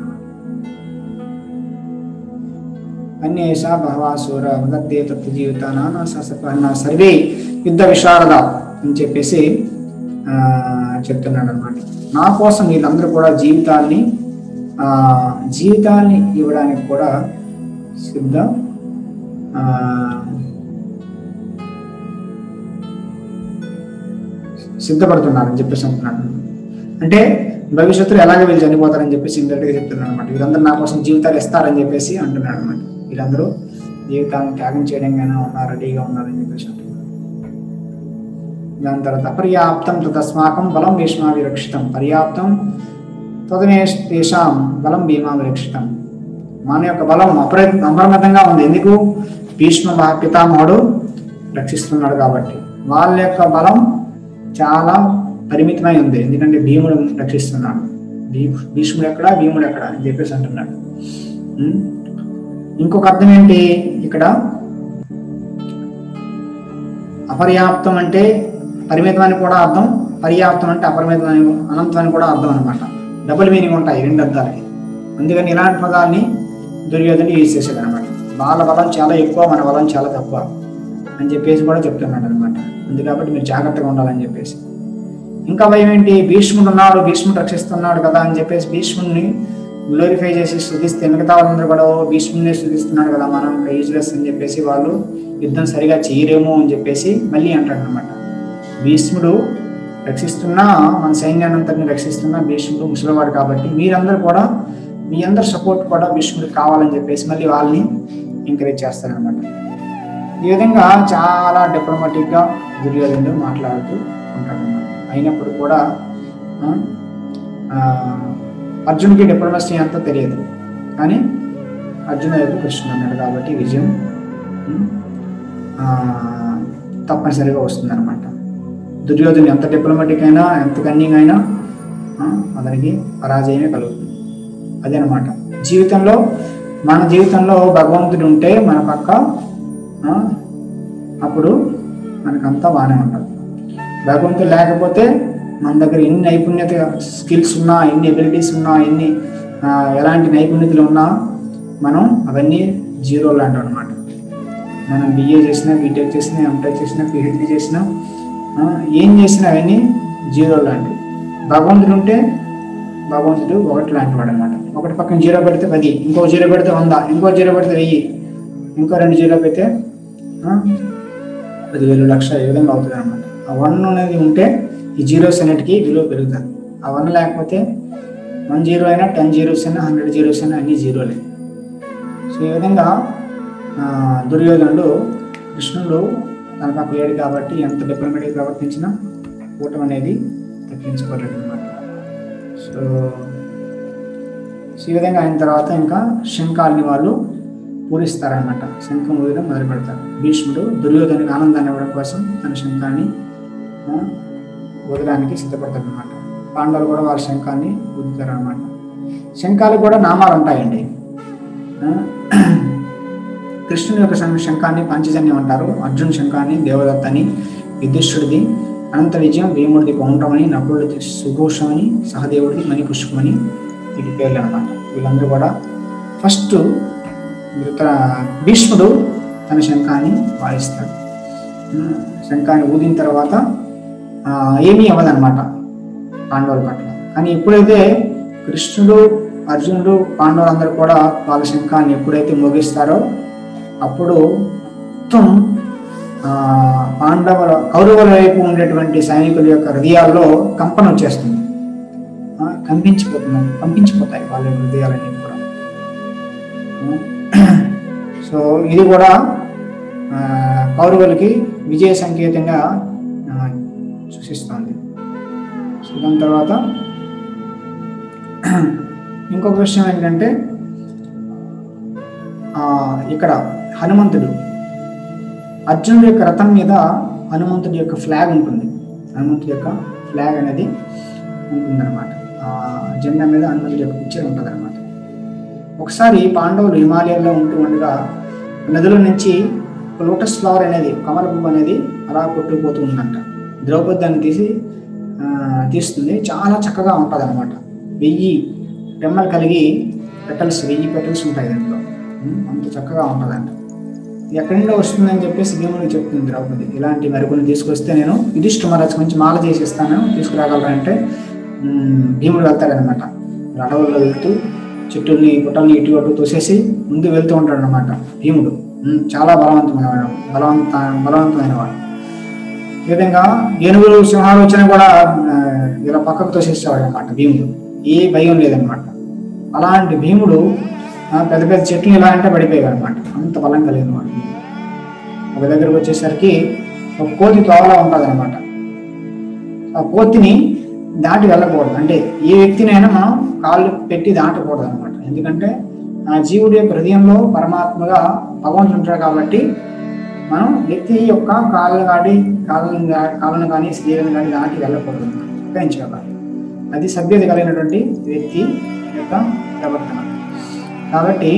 అన్యేషా బహవాసుర మదద్దే తత్వ జీవితాన సర్వే యుద్ధ విశారద అని చెప్పేసి ఆ, చెప్తున్నాడు అనమాట నా కోసం వీళ్ళందరూ కూడా జీవితాల్ని ఆ, జీవితాల్ని ఇవ్వడానికి కూడా సిద్ధ ఆ, సిద్ధపడుతున్నారని చెప్పేసి అంటున్నాడు అంటే భవిష్యత్తులో ఎలాగ వీళ్ళు చనిపోతారని చెప్పేసి ఇండైరెక్ట్గా చెప్తున్నాడు అనమాట వీళ్ళందరూ నా కోసం జీవితాలు ఇస్తారని చెప్పేసి అంటున్నాడు అనమాట వీళ్ళందరూ జీవితాలను త్యాగం చేయడంగానే ఉన్నారు రెడీగా ఉన్నారని చెప్పేసి అంటున్నాడు దాని తర్వాత అపర్యాప్తం తదస్మాకం బలం భీష్మా విరక్షితం పర్యాప్తం తదనేషాం బలం భీమా విరక్షితం మన యొక్క బలం అపరి అపరిమితంగా ఉంది ఎందుకు భీష్మ మహా పితామహుడు రక్షిస్తున్నాడు కాబట్టి వాళ్ళ యొక్క బలం చాలా పరిమితమై ఉంది ఎందుకంటే భీముడు రక్షిస్తున్నాడు భీ- భీష్ముడు ఎక్కడ భీముడు ఎక్కడ అని చెప్పేసి అంటున్నాడు ఉం? ఇంకొక అర్థం ఏంటి ఇక్కడ అపర్యాప్తం అంటే పరిమితం అని కూడా అర్థం పర్యాప్తం అంటే అపరిమితం అని అనంతం అని కూడా అర్థం అనమాట డబుల్ మీనింగ్ ఉంటాయి రెండు అర్థాలకి అందుకని ఇలాంటి పదాలని దుర్యోధన యూజ్ చేసేది అనమాట వాళ్ళ బలం చాలా ఎక్కువ మన బలం చాలా తక్కువ అని చెప్పేసి కూడా చెప్తున్నాడు అనమాట అందు కాబట్టి మీరు జాగ్రత్తగా ఉండాలని చెప్పేసి ఇంకా భయం ఏంటి భీష్ముడు ఉన్నాడు భీష్ముడు రక్షిస్తున్నాడు కదా అని చెప్పేసి భీష్ముడిని గ్లోరిఫై చేసి స్థుతిస్తే మిగతా వాళ్ళందరూ కూడా "ఓ, భీష్ముడిని స్థుతిస్తున్నాడు కదా మనం యూజ్లెస్ అని చెప్పేసి వాళ్ళు యుద్ధం సరిగా చేయరేమో అని చెప్పేసి మళ్ళీ అంటాడు అనమాట భీష్ముడు రక్షిస్తున్నా మన సైన్యాన్ని అంతటిని రక్షిస్తున్నా భీష్ముడు ముసలివాడు కాబట్టి మీరందరూ కూడా మీ అందరి సపోర్ట్ కూడా భీష్ముడికి కావాలని చెప్పేసి మళ్ళీ వాళ్ళని ఎంకరేజ్ చేస్తారనమాట ఈ విధంగా చాలా డిప్లొమాటిక్గా దుర్యోధనుడు మాట్లాడుతూ ఉంటాడు అన్నమాట. అయినప్పుడు కూడా ఆ, ఆ, అర్జున్కి డిప్లొమసీ అంతా తెలియదు కానీ అర్జున వైపు కృష్ణుడు అన్నాడు కాబట్టి విజయం ఉమ్, ఆ, తప్పనిసరిగా వస్తుంది అనమాట దుర్యోధను ఎంత డిప్లొమాటిక్ అయినా ఎంత కన్నింగ్ అయినా ఆ, అతనికి పరాజయమే కలుగుతుంది అదనమాట జీవితంలో మన జీవితంలో భగవంతుడు ఉంటే మన పక్క ఆ, అప్పుడు మనకంతా బాగానే ఉంటుంది భగవంతుడు లేకపోతే మన దగ్గర ఎన్ని నైపుణ్యత స్కిల్స్ ఉన్నా ఎన్ని ఎబిలిటీస్ ఉన్నా ఎన్ని ఆ, ఎలాంటి నైపుణ్యతలు ఉన్నా మనం అవన్నీ జీరో లాంటివి అనమాట మనం బిఏ చేసినా బీటెక్ చేసినా ఎంటెక్ చేసినా పిహెచ్డి చేసినా ఆ, ఏం చేసినా అవన్నీ జీరో లాంటివి భగవంతుడు ఉంటే భగవంతుడు ఒకటి లాంటి వాడు అనమాట ఒకటి పక్కన జీరో పెడితే పది ఇంకో జీరో పెడితే వంద ఇంకో జీరో పెడితే వెయ్యి ఇంకో రెండు జీరో పెడితే ఆ, పదివేలు లక్ష ఈ విధంగా అవుతుంది అనమాట ఆ వన్ అనేది ఉంటే ఈ జీరోస్ అన్నిటికీ విలువ పెరుగుతుంది ఆ వన్ లేకపోతే వన్ జీరో అయినా టెన్ జీరోస్ అయినా హండ్రెడ్ జీరోస్ అయినా అన్ని జీరోలే ఈ విధంగా ఆ, దుర్యోధనుడు కృష్ణుడు తన పక్క లేడు కాబట్టి ఎంత డిప్లొమాటిక్ ప్రవర్తించినా కూటమి అనేది తప్పించుకోలేడు అనమాట సో సో ఈ విధంగా అయిన తర్వాత ఇంకా శంఖాలని వాళ్ళు పూరిస్తారనమాట శంఖం ఊదడం మొదలు పెడతారు భీష్ముడు దుర్యోధనికి ఆనందాన్ని ఇవ్వడం కోసం తన శంఖాన్ని ఆ, ఊదడానికి సిద్ధపడతారు అనమాట పాండవులు కూడా వాళ్ళ శంఖాన్ని ఊదుతారు అనమాట శంఖాలు కూడా నామాలు ఉంటాయండి ఆ, కృష్ణుని యొక్క శం- శంఖాన్ని పంచజన్యం అంటారు అర్జున్ శంఖాన్ని దేవదత్త అని యుధిష్ఠుడిది అనంత విజయం భీముడిది పౌండ్రమని నకులుడిది సుఘోషమని సహదేవుడిది మణిపుష్పమని వీటి పేర్లు అనమాట వీళ్ళందరూ కూడా ఫస్ట్ ధృత భీష్ముడు తన శంఖాన్ని వాయిస్తాడు ఉమ్, శంఖాన్ని ఊదిన తర్వాత ఆ, ఏమీ అవ్వదన్నమాట పాండవుల పట్ల కానీ ఎప్పుడైతే కృష్ణుడు అర్జునుడు పాండవులందరూ కూడా వాళ్ళ శంఖాన్ని ఎప్పుడైతే మోగిస్తారో అప్పుడు మొత్తం ఆ, పాండవుల కౌరవుల వైపు ఉండేటువంటి సైనికుల యొక్క హృదయాల్లో కంపన వచ్చేస్తుంది ఆ, కంపించిపోతున్నాయి కంపించిపోతాయి వాళ్ళ యొక్క హృదయాలన్నీ కూడా సో ఇది కూడా ఆ, కౌరవులకి విజయ సంకేతంగా ఆ, సూచిస్తోంది సో దాని తర్వాత ఇంకొక విషయం ఏంటంటే ఆ, ఇక్కడ హనుమంతుడు అర్జునుడి యొక్క రథం మీద హనుమంతుడి యొక్క ఫ్లాగ్ ఉంటుంది హనుమంతుడి యొక్క ఫ్లాగ్ అనేది ఉంటుందన్నమాట ఆ జెండా మీద హనుమంతుడి యొక్క పిక్చర్ ఉంటుంది అనమాట ఒకసారి పాండవులు హిమాలయాల్లో ఉంటూ ఉండగా నదుల నుంచి ఒక లోటస్ ఫ్లవర్ అనేది కమల పువ్వు అనేది అలా కొట్టుకుపోతూ ఉందంట ద్రౌపది దాన్ని తీసి ఆ, తీస్తుంది చాలా చక్కగా ఉంటుంది అనమాట వెయ్యి రెమ్మలు కలిగి పెటల్స్ వెయ్యి పెటల్స్ ఉంటాయి దాంట్లో ఉమ్, అంత చక్కగా ఉంటుందంట ఇది ఎక్కడి నుండి వస్తుందని చెప్పేసి భీముడికి చెప్తుంది ద్రౌపది ఇలాంటి మరికొన్ని తీసుకొస్తే నేను యుధిష్ఠ మహారాజ్ కొంచెం మాల చేసి ఇస్తాను తీసుకురాగలరంటే ఉమ్, భీముడు వెళ్తాడనమాట అడవుల్లో వెళ్తూ చెట్టుల్ని పుట్టల్ని ఇటు అటు తోసేసి ముందు వెళ్తూ ఉంటాడు అనమాట భీముడు ఉమ్, చాలా బలవంతమైన వాడు బలవంత బలవంతమైన వాడు ఈ విధంగా ఏనుగులు సింహాలు వచ్చినా కూడా ఆ, ఇలా పక్కకు తోసేసేవాడు అనమాట భీముడు ఏ భయం లేదనమాట అలాంటి భీముడు ఆ, పెద్ద పెద్ద చెట్లు ఇలా అంటే పడిపోయాడు అనమాట అంత బలం కలిగిన వాడు ఒక దగ్గరకు వచ్చేసరికి ఒక కోతి తోవలా ఉంటుంది అనమాట ఆ కోతిని దాటి వెళ్ళకూడదు అంటే ఏ వ్యక్తినైనా మనం కాళ్ళు పెట్టి దాటకూడదు అనమాట ఎందుకంటే ఆ జీవుడి యొక్క హృదయంలో పరమాత్మగా భగవంతుడు ఉంటాడు కాబట్టి మనం వ్యక్తి యొక్క కాళ్ళను కానీ కాళ్ళను గా- కాళ్ళను కానీ శరీరం కానీ దాటి వెళ్ళకూడదు ఉపయోగించాలి అది సభ్యత కలిగినటువంటి వ్యక్తి యొక్క ప్రవర్తన కాబట్టి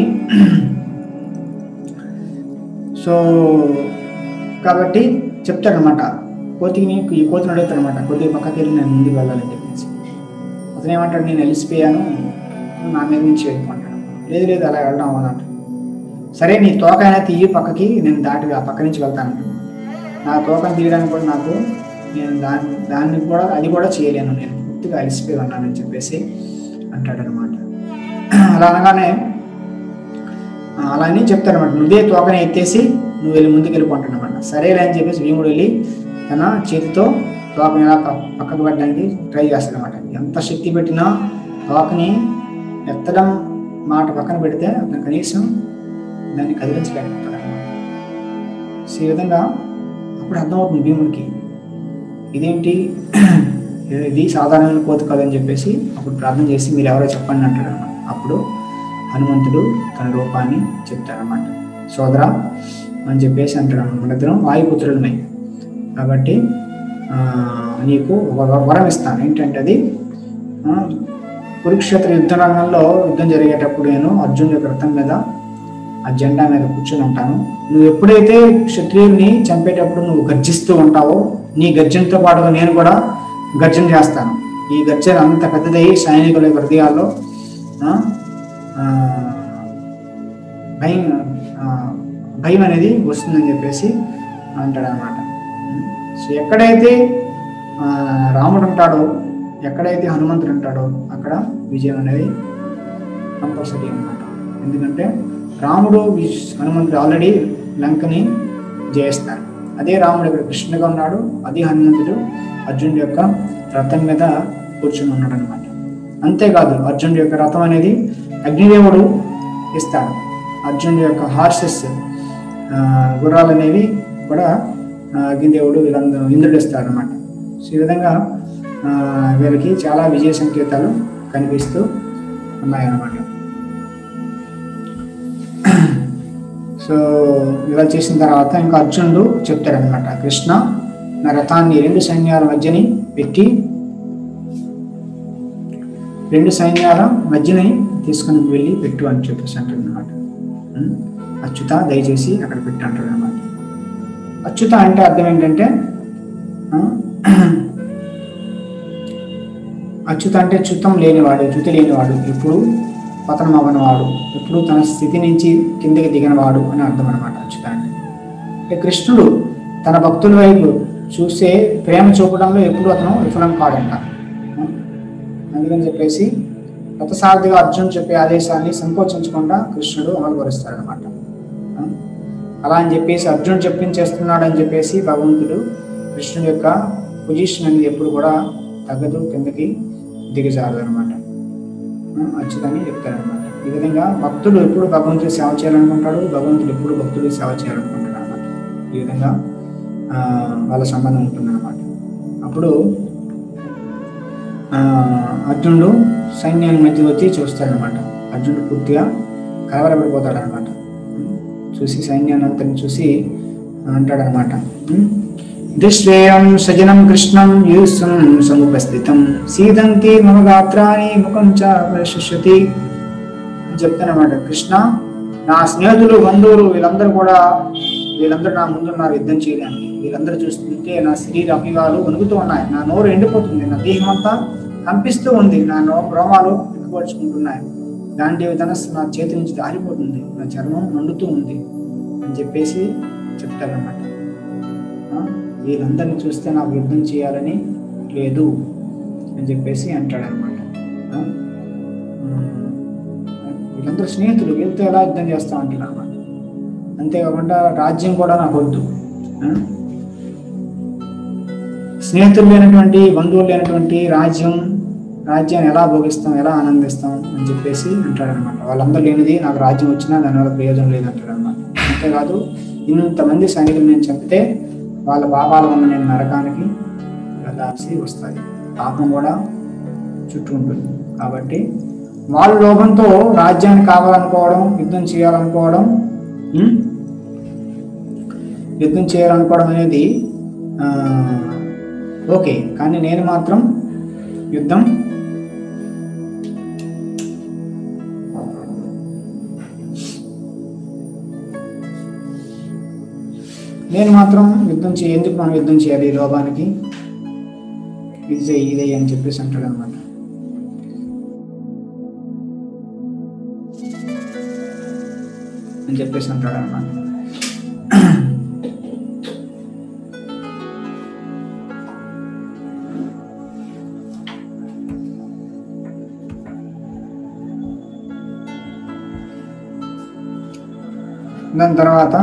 సో కాబట్టి చెప్తాడనమాట కోతిని ఈ కోతిని అడుగుతాడనమాట కొద్దిగా పక్కకి వెళ్ళి నేను ముందుకు వెళ్ళాలని చెప్పేసి అతను ఏమంటాడు నేను వెళ్ళిపోయాను నువ్వు నా మీద నుంచి వెళ్ళిపోంటాడు లేదు లేదు అలా వెళ్ళడం అవ్వదంట సరే నీ తోక అయినా తీయి పక్కకి నేను దాటి ఆ పక్క నుంచి వెళ్తాను నా తోకను తీయడానికి కూడా నాకు నేను దాన్ని దాన్ని కూడా అది కూడా చేయలేను నేను పూర్తిగా అలసిపోయి ఉన్నానని చెప్పేసి అంటాడనమాట అలా అనగానే ఆ, అలా అని చెప్తాడనమాట నువ్వే తోకని ఎత్తేసి నువ్వు వెళ్ళి ముందుకు వెళ్ళిపోంటాడనమాట సరేలే అని చెప్పేసి భీముడు వెళ్ళి తన చేతితో తోకని ఎలా ప- పక్కకు పెట్టడానికి ట్రై చేస్తాడనమాట ఎంత శక్తి పెట్టినా తోకని ఎత్తడం మాట పక్కన పెడితే అతను కనీసం దాన్ని కదిలించలేకపోతాడు అనమాట సో ఈ విధంగా అప్పుడు అర్థమవుతుంది భీముడికి ఇదేంటి ఇది సాధారణమైన కోతి కాదని చెప్పేసి అప్పుడు ప్రార్థన చేసి మీరు ఎవరో చెప్పండి అంటాడు అనమాట అప్పుడు హనుమంతుడు తన రూపాన్ని చెప్తాడనమాట సోదరా అని చెప్పేసి అంటాడు అనమాట మన ఇద్దరం వాయుపుత్రులమై కాబట్టి ఆ, నీకు ఒక వరం ఇస్తాను ఏంటంటే అది ఆ, కురుక్షేత్ర యుద్ధ రంగంలో యుద్ధం జరిగేటప్పుడు నేను అర్జున్ యొక్క రథం మీద ఆ జెండా మీద కూర్చొని ఉంటాను నువ్వు ఎప్పుడైతే క్షత్రియుల్ని చంపేటప్పుడు నువ్వు గర్జిస్తూ ఉంటావో నీ గర్జనతో పాటుగా నేను కూడా గర్జన చేస్తాను ఈ గర్జన అంత పెద్దదై సైనికుల యొక్క హృదయాల్లో ఆ, ఆ, భయం ఆ, భయం అనేది వస్తుందని చెప్పేసి అంటాడు అనమాట సో ఎక్కడైతే ఆ, రాముడు ఉంటాడో ఎక్కడైతే హనుమంతుడు ఉంటాడో అక్కడ విజయం అనేది కంపల్సరీ అనమాట ఎందుకంటే రాముడు విశ్- హనుమంతుడు ఆల్రెడీ లంకని జయిస్తారు అదే రాముడు ఇక్కడ కృష్ణుగా ఉన్నాడు అదే హనుమంతుడు అర్జునుడి యొక్క రథం మీద కూర్చుని ఉన్నాడు అనమాట అంతేకాదు అర్జునుడి యొక్క రథం అనేది అగ్నిదేవుడు ఇస్తాడు అర్జున్ యొక్క హార్సెస్ గుర్రాలు అనేవి కూడా ఆ, అగ్నిదేవుడు వీళ్ళందరూ ఇంద్రుడు ఇస్తాడు అనమాట సో ఈ విధంగా ఆ, వీళ్ళకి చాలా విజయ సంకేతాలు కనిపిస్తూ ఉన్నాయన్నమాట సో ఇలా చేసిన తర్వాత ఇంకా అర్జునుడు చెప్తాడనమాట కృష్ణ నా రథాన్ని రెండు సైన్యాల మధ్యని పెట్టి రెండు సైన్యాల మధ్యని తీసుకుని వెళ్ళి పెట్టు అని చెప్పేసి అంటాడు అనమాట అచ్యుత దయచేసి అక్కడ పెట్టు అంటాడు అనమాట అచ్యుత అంటే అర్థం ఏంటంటే ఆ, అచ్యుత అంటే చ్యుతం లేనివాడు చ్యుతి లేనివాడు ఎప్పుడు పతనం అవ్వనివాడు ఎప్పుడు తన స్థితి నుంచి కిందకి దిగినవాడు అని అర్థం అనమాట అచ్యుత అంటే అంటే కృష్ణుడు తన భక్తుల వైపు చూసే ప్రేమ చూపడంలో ఎప్పుడు అతను విఫలం కాడంట ఆ, అందుకని చెప్పేసి రథసారథిగా అర్జున్ చెప్పే ఆదేశాన్ని సంకోచించకుండా కృష్ణుడు అమలుపరుస్తాడు అనమాట అలా అని చెప్పేసి అర్జున్ చెప్పించేస్తున్నాడు అని చెప్పేసి భగవంతుడు కృష్ణుడి యొక్క పొజిషన్ అనేది ఎప్పుడు కూడా తగ్గదు కిందకి దిగజారదు అనమాట అచ్చుదని చెప్తారనమాట ఈ విధంగా భక్తుడు ఎప్పుడు భగవంతుడి సేవ చేయాలనుకుంటాడు భగవంతుడు ఎప్పుడు భక్తుడి సేవ చేయాలనుకుంటాడు అనమాట ఈ విధంగా ఆ, వాళ్ళ సంబంధం ఉంటుందన్నమాట అప్పుడు ఆ, అర్జునుడు సైన్యాన్ని మధ్య వచ్చి చూస్తాడనమాట అర్జునుడు పూర్తిగా కలవరపడిపోతాడనమాట చూసి సైన్యాన్ని అంతని చూసి అంటాడనమాట దుశ్రేయం సజనం కృష్ణం యూసం సముపస్థితం సీదంతి మమ గాత్రాన్ని ముఖం చ ప్రశస్యతి అని చెప్తానమాట కృష్ణ నా స్నేహితులు బంధువులు వీళ్ళందరూ కూడా వీళ్ళందరూ నా ముందున్నారు యుద్ధం చేయడానికి వీళ్ళందరూ చూస్తుంటే నా శరీర అభిగాలు వణుకుతూ ఉన్నాయి నా నోరు ఎండిపోతుంది నా దేహం అంతా కంపిస్తూ ఉంది నా నో రోమాలు ఎక్కుపరుచుకుంటున్నాయి గాంధీ ధనస్సు నా చేతి నుంచి దారిపోతుంది నా చర్మం మండుతూ ఉంది అని చెప్పేసి చెప్తారన్నమాట ఆ, వీళ్ళందరినీ చూస్తే నాకు యుద్ధం చేయాలని లేదు అని చెప్పేసి అంటాడనమాట ఆ, ఉమ్, వీళ్ళందరూ స్నేహితులు వీళ్ళతో ఎలా యుద్ధం చేస్తా అంటున్నారు అన్నమాట అంతేకాకుండా రాజ్యం కూడా నాకు వద్దు ఆ? స్నేహితులు లేనటువంటి బంధువులు లేనటువంటి రాజ్యం రాజ్యాన్ని ఎలా భోగిస్తాం ఎలా ఆనందిస్తాం అని చెప్పేసి అంటాడనమాట వాళ్ళందరూ లేనిది నాకు రాజ్యం వచ్చినా దానివల్ల ప్రయోజనం లేదంటాడనమాట అంతేకాదు ఇంతమంది సైనికులు నేను చంపితే వాళ్ళ పాపాల వల్ల నేను నరకానికి వెళ్ళాల్సి వస్తుంది పాపం కూడా చుట్టూ ఉంటుంది కాబట్టి వాళ్ళ లోభంతో రాజ్యాన్ని కావాలనుకోవడం యుద్ధం చేయాలనుకోవడం ఉమ్, యుద్ధం చేయాలనుకోవడం అనేది ఆ, ఓకే కానీ నేను మాత్రం యుద్ధం నేను మాత్రం యుద్ధం చేయ ఎందుకు మనం యుద్ధం చేయాలి ఈ లోభానికి ఇది చెయ్యి ఇది చెయ్యి అని చెప్పేసి అంటాడు అనమాట అని చెప్పేసి అంటాడు అనమాట దాని తర్వాత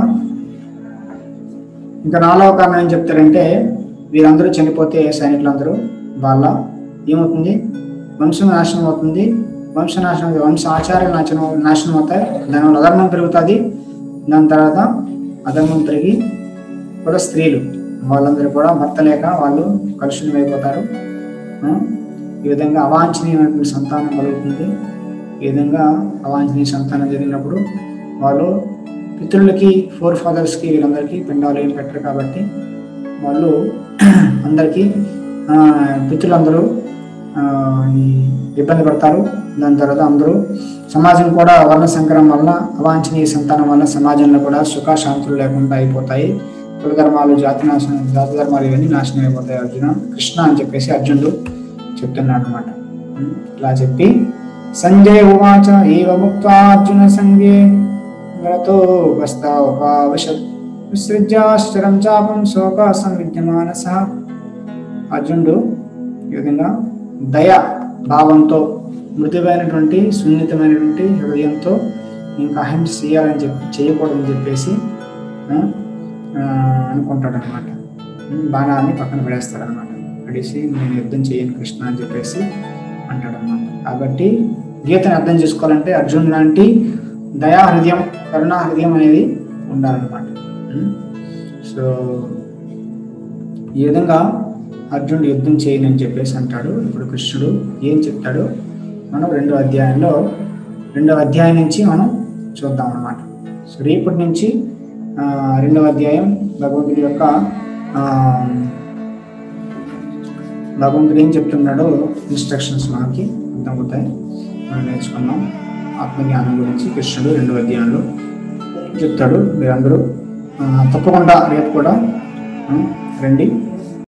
ఇంకా నాలుగవ కారణం ఏం చెప్తారంటే వీరందరూ చనిపోతే సైనికులందరూ వాళ్ళ ఏమవుతుంది వంశం నాశనం అవుతుంది వంశ నాశనం వంశ ఆచార్య నాశనం నాశనం అవుతాయి దానివల్ల అధర్మం పెరుగుతుంది దాని తర్వాత అధర్మం పెరిగి కూడా స్త్రీలు వాళ్ళందరూ కూడా భర్త లేక వాళ్ళు కలుషితం అయిపోతారు ఆ? ఈ విధంగా అవాంఛనీయమైనటువంటి సంతానం కలుగుతుంది ఈ విధంగా అవాంఛనీయ సంతానం జరిగినప్పుడు వాళ్ళు పితృలకి ఫోర్ ఫాదర్స్కి వీళ్ళందరికీ పిండాలు ఏం పెట్టరు కాబట్టి వాళ్ళు అందరికీ ఆ, పితృలందరూ ఆ, ఈ ఇబ్బంది పడతారు దాని తర్వాత అందరూ సమాజం కూడా వర్ణ సంకరం వల్ల అవాంఛనీయ సంతానం వల్ల సమాజంలో కూడా సుఖశాంతులు లేకుండా అయిపోతాయి కుల ధర్మాలు జాతి నాశనం జాతి ధర్మాలు ఇవన్నీ నాశనం అయిపోతాయి అర్జున కృష్ణ అని చెప్పేసి అర్జునుడు చెప్తున్నాడు అనమాట ఇలా చెప్పి సంజయ్ ఉవాచ ఏవ ముక్త్వా అర్జున సంగే గతో ఉపస్థావశత్ విసృజ్యాశ్చరం చాపం శోక సంవిద్యమానస అర్జునుడు ఈ విధంగా దయ భావంతో మృదువైనటువంటి సున్నితమైనటువంటి హృదయంతో ఇంకా అహింస చేయాలని చెప్పి చేయకూడదని చెప్పేసి ఆ, ఆ, అనుకుంటాడు అనమాట బాణాన్ని పక్కన పడేస్తాడు అనమాట పడేసి నేను యుద్ధం చేయను కృష్ణ అని చెప్పేసి అంటాడు అనమాట కాబట్టి గీతని అర్థం చేసుకోవాలంటే అర్జున్ లాంటి దయా హృదయం కరుణా హృదయం అనేది ఉండాలన్నమాట ఉం? సో ఈ విధంగా అర్జునుడు యుద్ధం చేయనని చెప్పేసి అంటాడు ఇప్పుడు కృష్ణుడు ఏం చెప్తాడో మనం రెండో అధ్యాయంలో రెండవ అధ్యాయం నుంచి మనం చూద్దాం అన్నమాట సో రేపటి నుంచి ఆ, రెండవ అధ్యాయం భగవంతుడి యొక్క ఆ, భగవంతుడు ఏం చెప్తున్నాడో ఇన్స్ట్రక్షన్స్ మనకి అర్థమవుతాయి మనం నేర్చుకున్నాం ఆత్మజ్ఞానం గురించి కృష్ణుడు రెండవ అధ్యాయంలో చెప్తాడు మీరందరూ ఆ, తప్పకుండా రేపు కూడా ఆ, రండి